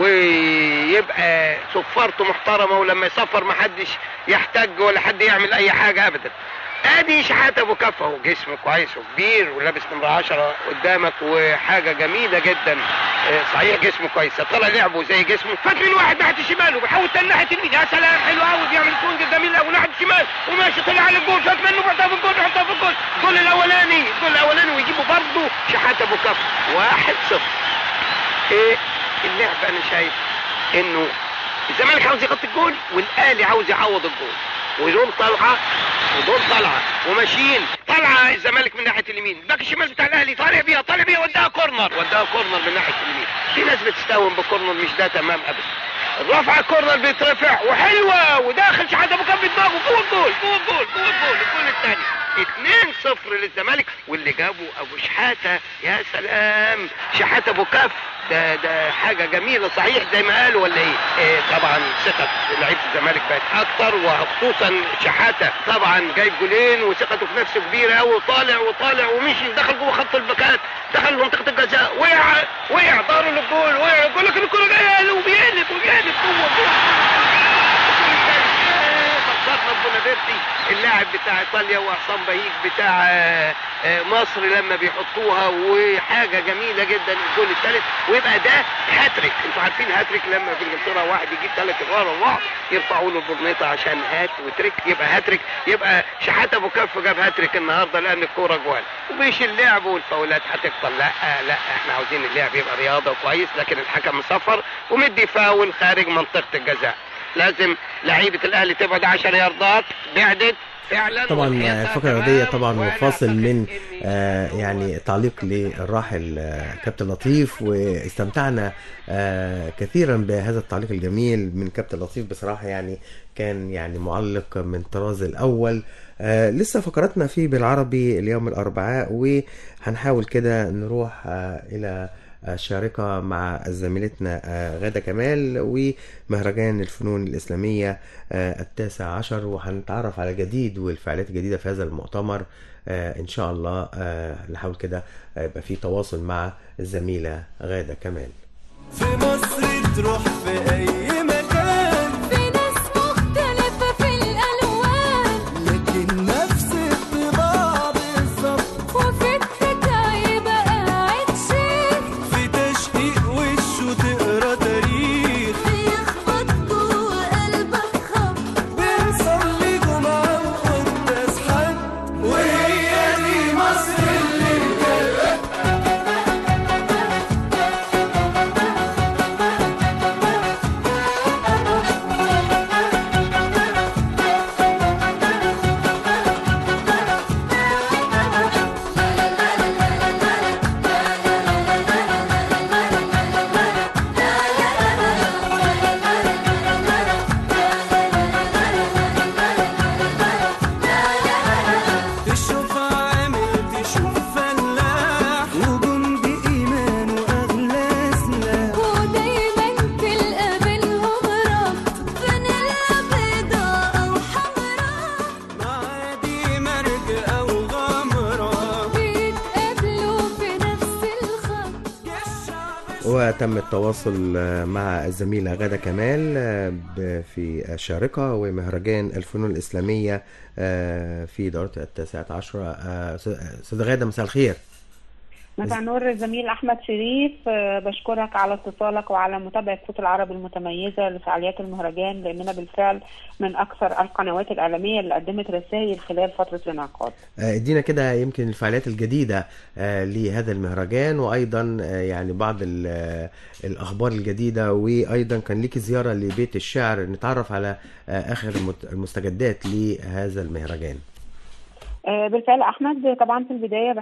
ويبقى صفارته محترمه ولما يصفر محدش يحتج ولا حد يعمل اي حاجه ابدا ادي شحات ابو كف اهو جسمه كويس وكبير ولابس نمره 10 قدامك وحاجه جميله جدا آه، صحيح جسمه كويس يا ترى لعبه زي جسمه فات من واحد ناحيه الشمال وبيحاول تاني ناحيه اليمين يا سلام حلو قوي بيعمل كونج جميل قوي ناحيه الشمال وماشي طلع على الجول فات منه بيحطها في الجول يحطها في الجول الجول الاولاني الجول الاولاني ويجيبه برضه شحات ابو كف واحد صفر ايه اللعب انا شايف انه الزمالك عاوز يغطي الجول والاهلي عاوز يعوض الجول ودول طالعه ودول طالعه وماشيين طالعه الزمالك من ناحيه اليمين الباك الشمال بتاع الاهلي طالع بيها طالع بيها وداها كورنر وداها كورنر من ناحيه اليمين في ناس بتستهون بالكورنر مش ده تمام ابدا الرفعه الكورنر بيترفع وحلوه وداخل شحات ابو كف بدماغه جوه الجول جوه الجول جوه الجول الجول الثاني 2-0 للزمالك واللي جابه ابو شحاته يا سلام شحاته ابو كف ده ده حاجه جميله صحيح زي ما قالوا ولا ايه؟ إيه طبعا ثقه لعيبه الزمالك بقت اكتر وخصوصا شحاته طبعا جايب جولين وثقته في نفسه كبيره قوي وطالع وطالع ومشي دخل جوه خط الباكات دخل منطقه الجزاء وقع وقع ضهره للجول وقع الجول لكن الكوره جايه له وبيقلب وبيقلب جوه جوه فكرنا بونافيرتي اللاعب بتاع ايطاليا وعصام بهيج بتاع آه، آه، مصر لما بيحطوها وحاجه جميله جدا الجول الثالث ويبقى ده هاتريك انتوا عارفين هاتريك لما في انجلترا واحد يجيب ثلاث اجوال ورا بعض يرفعوا له البرنيطه عشان هات وتريك يبقى هاتريك يبقى شحات ابو كف جاب هاتريك النهارده لان الكوره جوال ومش اللعب والفاولات هتبطل لا لا احنا عاوزين اللعب يبقى رياضه كويس لكن الحكم مصفر ومدي فاول خارج منطقه الجزاء لازم لعيبه الاهلي تبعد 10 ياردات بعدت فعلا طبعا والحيطة الفقره الرياضيه طبعا وفاصل من آه يعني تعليق للراحل آه كابتن لطيف واستمتعنا آه كثيرا بهذا التعليق الجميل من كابتن لطيف بصراحه يعني كان يعني معلق من طراز الاول آه لسه فقراتنا في بالعربي اليوم الاربعاء وهنحاول كده نروح آه الى الشارقة مع زميلتنا آه، غادة كمال ومهرجان الفنون الإسلامية آه، التاسع عشر وهنتعرف على جديد والفعاليات الجديدة في هذا المؤتمر آه، إن شاء الله آه، نحاول كده آه، يبقى في تواصل مع الزميلة غادة كمال في مصر تروح في أي مكان في ناس مختلفة في الألوان لكن نفس الطباع بالظبط وفكرك هيبقى قاعد شيخ في تشقيق وشه تقرا تاريخ بيخبط جوه قلبك خبط بنصلي جمعة وقداس حد وهي دي مصر اللي بجد وتم التواصل آه، مع الزميلة غادة كمال آه، ب- في الشارقة ومهرجان الفنون الإسلامية آه، في دورة التاسعة عشرة آه، س- سيدة غادة مساء الخير مساء النور الزميل احمد شريف آه، بشكرك على اتصالك وعلى متابعه صوت العرب المتميزه لفعاليات المهرجان لاننا بالفعل من اكثر القنوات الاعلاميه اللي قدمت رسائل خلال فتره الانعقاد. آه، ادينا كده يمكن الفعاليات الجديدة آه، لهذا المهرجان وأيضا آه، يعني بعض ال- آه، الأخبار الجديدة وأيضا كان ليك زيارة لبيت الشعر نتعرف على آه، آخر المت- المستجدات لهذا المهرجان آه، بالفعل احمد طبعا في البدايه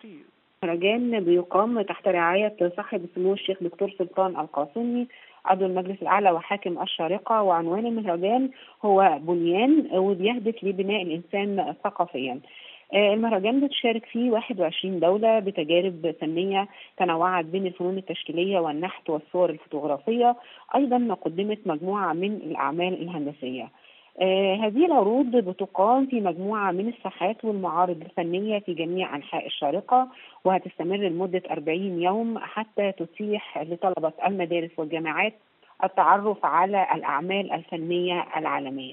المهرجان بيقام تحت رعايه صاحب السمو الشيخ دكتور سلطان القاسمي عضو المجلس الاعلى وحاكم الشارقه وعنوان المهرجان هو بنيان وبيهدف لبناء الانسان ثقافيا. آه، المهرجان بتشارك فيه 21 دولة بتجارب فنية تنوعت بين الفنون التشكيلية والنحت والصور الفوتوغرافية أيضا قدمت مجموعة من الأعمال الهندسية آه، هذه العروض بتقام في مجموعة من الساحات والمعارض الفنية في جميع أنحاء الشارقة وهتستمر لمدة 40 يوم حتى تتيح لطلبة المدارس والجامعات التعرف على الأعمال الفنية العالمية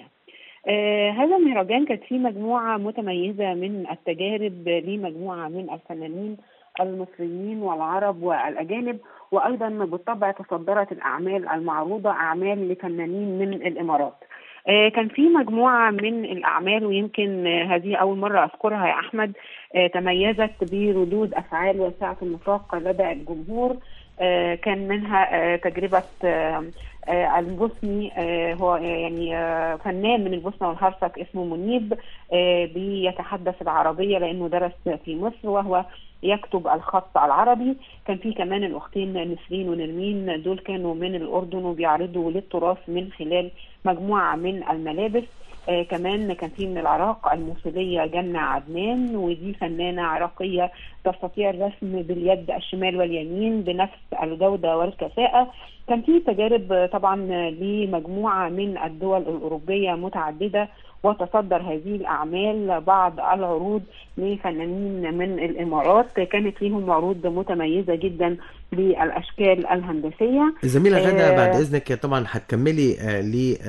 آه هذا المهرجان كانت فيه مجموعة متميزة من التجارب لمجموعة من الفنانين المصريين والعرب والأجانب وأيضا بالطبع تصدرت الأعمال المعروضة أعمال لفنانين من الإمارات آه، كان في مجموعة من الأعمال ويمكن آه، هذه أول مرة أذكرها يا أحمد آه، تميزت بردود أفعال واسعة النطاق لدى الجمهور آه، كان منها آه، تجربة آه، آه، البوسني آه، هو يعني آه، فنان من البوسنة والهرسك اسمه منيب آه، بيتحدث العربية لأنه درس في مصر وهو يكتب الخط العربي كان في كمان الأختين نسرين ونرمين دول كانوا من الأردن وبيعرضوا للتراث من خلال مجموعة من الملابس آه كمان كان في من العراق الموصلية جنة عدنان ودي فنانة عراقية تستطيع الرسم باليد الشمال واليمين بنفس الجودة والكفاءة كان في تجارب آه، طبعا لمجموعة من الدول الأوروبية متعددة وتصدر هذه الأعمال بعض العروض لفنانين من الإمارات كانت ليهم عروض متميزة جدا بالأشكال الهندسية الزميلة غادة آه، بعد إذنك طبعا هتكملي آه،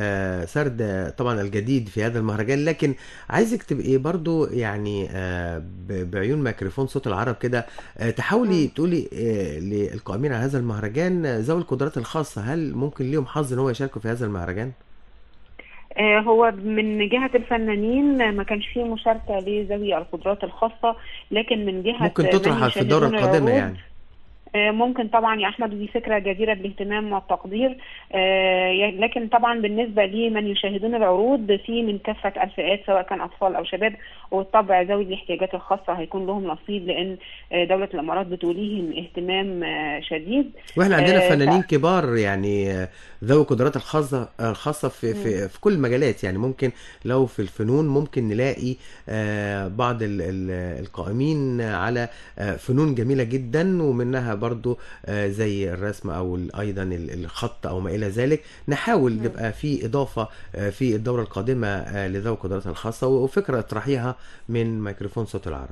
لسرد آه، طبعا الجديد في هذا المهرجان لكن عايزك تبقي برضو يعني آه، ب- بعيون ميكروفون صوت العرب كده آه، تحاولي تقولي آه، للقائمين على هذا المهرجان آه، ذوي القدرات الخاصة هل ممكن ليهم حظ ان هو يشاركوا في هذا المهرجان؟ آه، هو من جهة الفنانين ما كانش فيه مشاركة لذوي القدرات الخاصة لكن من جهة ممكن من تطرح في الدورة يشاهدون القادمة العروض، يعني آه، ممكن طبعا يا احمد ودي فكره جديره بالاهتمام والتقدير آه، ي- لكن طبعا بالنسبه لمن يشاهدون العروض في من كافه الفئات سواء كان اطفال او شباب وبالطبع ذوي الاحتياجات الخاصه هيكون لهم نصيب لان آه، دوله الامارات بتوليهم اهتمام آه، شديد واحنا عندنا آه، ف- فنانين كبار يعني آه، ذوي القدرات الخاصة آه، الخاصة في في في كل المجالات يعني ممكن لو في الفنون ممكن نلاقي آه، بعض ال- ال- القائمين على آه، فنون جميلة جدا ومنها برضو آه، زي الرسم او ال- ايضا ال- الخط او ما الى ذلك نحاول نبقى في اضافة آه، في الدورة القادمة آه، لذوي القدرات الخاصة وفكرة اطرحيها من ميكروفون صوت العرب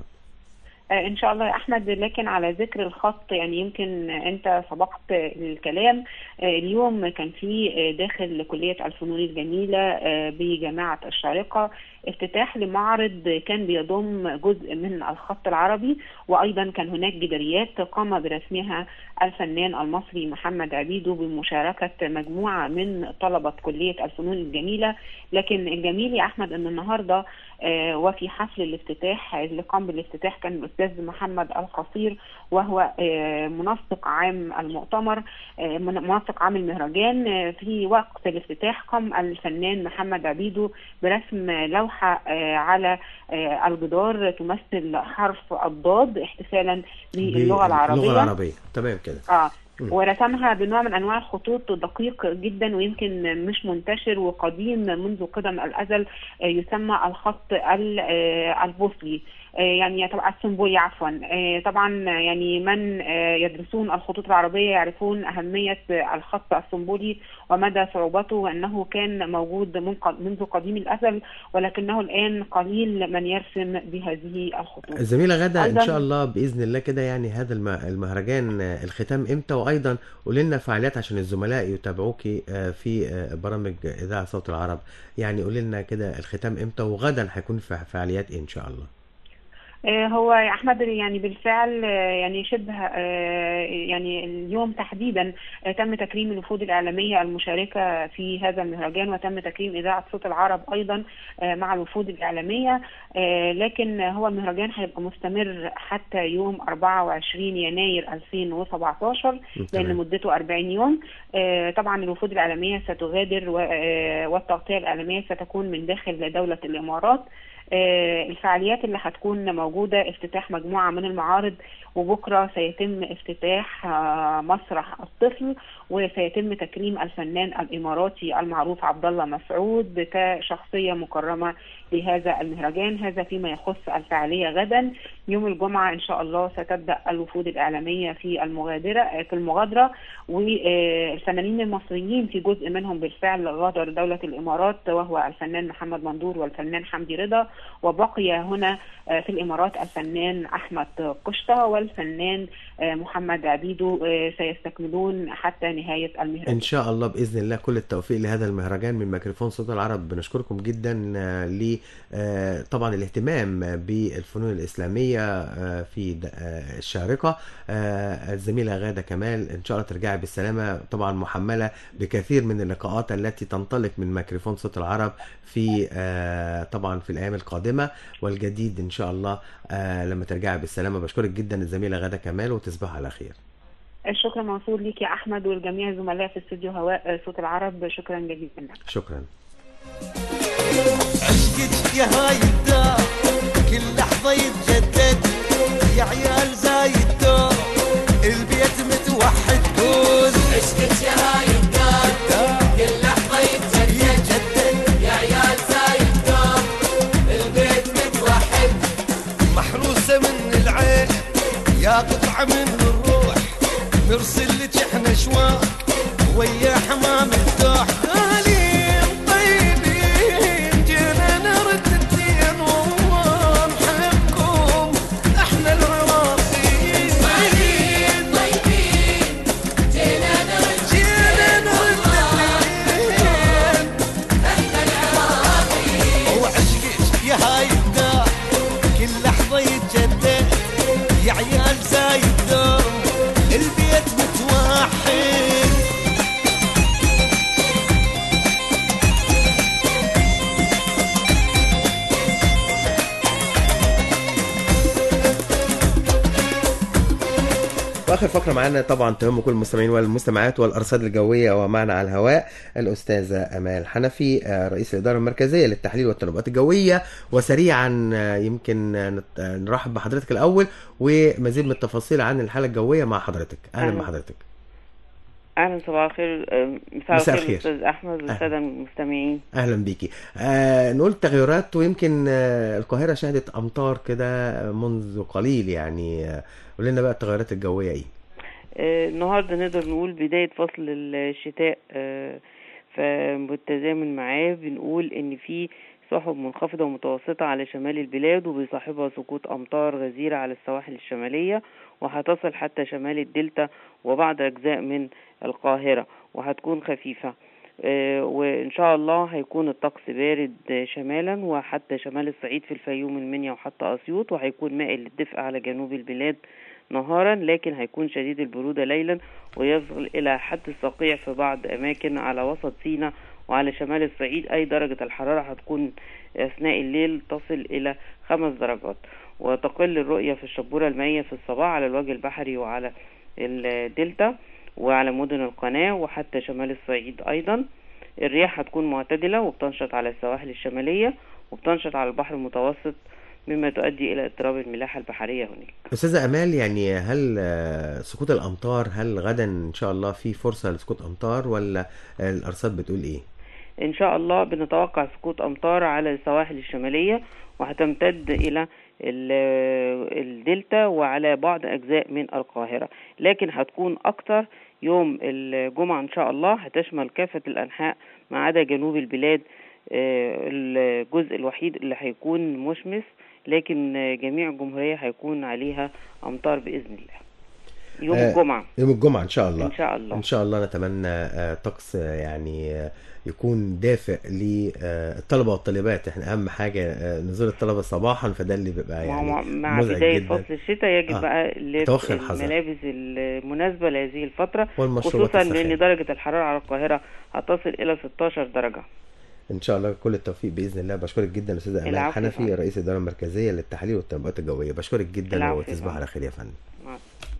آه، ان شاء الله يا احمد لكن على ذكر الخط يعني يمكن انت سبقت الكلام آه، اليوم كان في آه، داخل كليه الفنون الجميله آه، بجامعه الشارقه افتتاح لمعرض كان بيضم جزء من الخط العربي وايضا كان هناك جداريات قام برسمها الفنان المصري محمد عبيدو بمشاركه مجموعه من طلبه كليه الفنون الجميله لكن الجميل يا احمد ان النهارده آه، وفي حفل الافتتاح اللي قام بالافتتاح كان الاستاذ محمد القصير وهو آه، منسق عام المؤتمر آه، من- منسق عام المهرجان آه، في وقت الافتتاح قام الفنان محمد عبيدو برسم لوحه آه، على آه، الجدار تمثل حرف الضاد احتفالا باللغه العربيه اللغة العربية تمام كده اه مم. ورسمها بنوع من انواع الخطوط دقيق جدا ويمكن مش منتشر وقديم منذ قدم الازل آه، يسمى الخط ال- آه، البوصلي آه، يعني طبعا السنبولي عفوا آه، طبعا يعني من آه، يدرسون الخطوط العربيه يعرفون اهميه آه، الخط السنبولي ومدى صعوبته وانه كان موجود من ق- منذ قديم الازل ولكنه الان قليل من يرسم بهذه الخطوط الزميلة غادة إن أيضاً- شاء الله بإذن الله كده يعني هذا الم- المهرجان آه، الختام إمتى وايضا قولي لنا فعاليات عشان الزملاء يتابعوكي آه، في آه، برامج اذاعه صوت العرب يعني قولي لنا كده الختام امتى وغدا هيكون في فعاليات ايه ان شاء الله آه، هو يا احمد يعني بالفعل آه، يعني شبه آه، يعني اليوم تحديدا آه، تم تكريم الوفود الاعلاميه المشاركه في هذا المهرجان وتم تكريم اذاعه صوت العرب ايضا آه، مع الوفود الاعلاميه آه، لكن هو المهرجان هيبقى مستمر حتى يوم 24 يناير 2017 لان تمام. مدته 40 يوم آه، طبعا الوفود الاعلاميه ستغادر و- آه، والتغطيه الاعلاميه ستكون من داخل دوله الامارات آه، الفعاليات اللي هتكون موجودة افتتاح مجموعة من المعارض وبكرة سيتم افتتاح آه، مسرح الطفل وسيتم تكريم الفنان الإماراتي المعروف عبد الله مسعود كشخصية مكرمة لهذا المهرجان هذا فيما يخص الفعالية غدا يوم الجمعة إن شاء الله ستبدأ الوفود الإعلامية في المغادرة آه، في المغادرة والفنانين المصريين في جزء منهم بالفعل غادر دولة الإمارات وهو الفنان محمد مندور والفنان حمدي رضا وبقي هنا آه، في الإمارات الفنان أحمد قشطة والفنان آه، محمد عبيدو آه، سيستكملون حتى نهاية المهرجان ان شاء الله باذن الله كل التوفيق لهذا المهرجان من ميكروفون صوت العرب بنشكركم جدا آه، ل آه، طبعا الاهتمام بالفنون الاسلاميه آه، في د- آه، الشارقه آه، الزميله غاده كمال ان شاء الله ترجعي بالسلامه طبعا محمله بكثير من اللقاءات التي تنطلق من ميكروفون صوت العرب في آه، طبعا في الايام القادمه والجديد ان شاء الله آه، لما ترجعي بالسلامه بشكرك جدا الزميله غاده كمال وتصبحوا على خير الشكر موصول ليك يا أحمد والجميع الزملاء في استوديو هواء آه، صوت العرب شكرا جزيلا لك شكرا عشقك يا هاي الدار كل لحظة يتجدد يا عيال زايد دور البيت متوحد كوز عشقك يا هاي الدار كل لحظة يتجدد يا عيال زايد دور البيت متوحد محروسة من العين يا قطعة من الروح نرسل لك احنا شواق ويا حمام الدوح غاليين طيبين جينا نرد الدين والله نحبكم احنا العراقيين غاليين طيبين جينا نرد جينا نرد الدين احنا العراقيين وعشقك يا هاي الدار كل لحظة يتجدد يا عيال زايد دور البيت متوحد واخر فقره معانا طبعا تهم كل المستمعين والمستمعات والارصاد الجويه ومعنا على الهواء الاستاذه امال حنفي آه، رئيس الاداره المركزيه للتحليل والتنبؤات الجويه وسريعا آه، يمكن آه، نت- آه، نرحب بحضرتك الاول ومزيد من التفاصيل عن الحاله الجويه مع حضرتك اهلا أهلا. بحضرتك اهلا صباح الخير آه، مساء مساء الخير الخير. استاذ احمد والساده المستمعين اهلا بيكي آه نقول تغيرات ويمكن آه القاهره شهدت امطار كده منذ قليل يعني آه قول لنا بقى التغيرات الجويه ايه آه، النهارده نقدر نقول بدايه فصل الشتاء آه، فبالتزامن معاه بنقول ان في سحب منخفضة ومتوسطة على شمال البلاد وبيصاحبها سقوط أمطار غزيرة على السواحل الشمالية وهتصل حتى شمال الدلتا وبعض أجزاء من القاهرة وهتكون خفيفة آه، وإن شاء الله هيكون الطقس بارد آه، شمالا وحتى شمال الصعيد في الفيوم المنيا وحتى أسيوط وهيكون مائل للدفء على جنوب البلاد نهارا لكن هيكون شديد البرودة ليلا ويصل إلى حد الصقيع في بعض أماكن على وسط سيناء وعلى شمال الصعيد أي درجة الحرارة هتكون أثناء الليل تصل إلى خمس درجات وتقل الرؤية في الشبورة المائية في الصباح على الوجه البحري وعلى الدلتا وعلى مدن القناة وحتى شمال الصعيد أيضا الرياح هتكون معتدلة وبتنشط على السواحل الشمالية وبتنشط على البحر المتوسط مما تؤدي إلى اضطراب الملاحة البحرية هناك استاذه امال يعني هل آه، سقوط الامطار هل غدا ان شاء الله في فرصه لسقوط امطار ولا آه، الارصاد بتقول ايه إن شاء الله بنتوقع سقوط أمطار على السواحل الشمالية وهتمتد إلى ال- الدلتا وعلى بعض أجزاء من القاهرة لكن هتكون أكتر يوم الجمعة إن شاء الله هتشمل كافة الأنحاء ما عدا جنوب البلاد آه، الجزء الوحيد اللي هيكون مشمس لكن آه، جميع الجمهورية هيكون عليها أمطار بإذن الله يوم آه، الجمعة يوم الجمعة إن شاء الله إن شاء الله. إن شاء الله نتمنى آه، طقس آه، يعني آه، يكون دافئ للطلبة والطالبات احنا أهم حاجة آه، نزول الطلبة صباحا فده اللي بيبقى مع, يعني مع مزعج بداية جدا. فصل الشتاء يجب آه، بقى لبس توخي الحذر. الملابس المناسبة لهذه الفترة والمشروبات خصوصا الساخنة. لأن درجة الحرارة على القاهرة هتصل إلى 16 درجة ان شاء الله كل التوفيق باذن الله بشكرك جدا استاذه امال العفو يا حنفي فندم. رئيس الاداره المركزيه للتحاليل والتنبؤات الجويه بشكرك جدا العفو يا وتصبح فندم. على خير يا فندم مع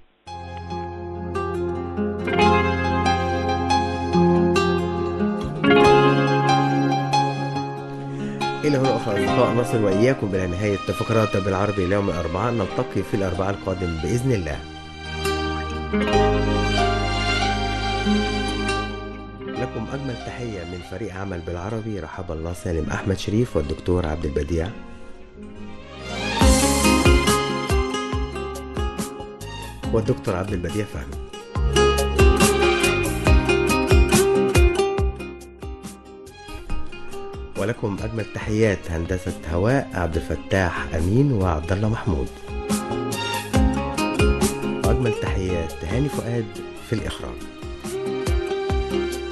إلى هنا أخرى أصدقاء نصل وإياكم إلى نهاية فقرات بالعربي اليوم الأربعاء نلتقي في الأربعاء القادم بإذن الله لكم أجمل تحية من فريق عمل بالعربي رحب الله سالم أحمد شريف والدكتور عبد البديع والدكتور عبد البديع فهمي ولكم أجمل تحيات هندسة هواء عبد الفتاح أمين وعبد الله محمود وأجمل تحيات هاني فؤاد في الإخراج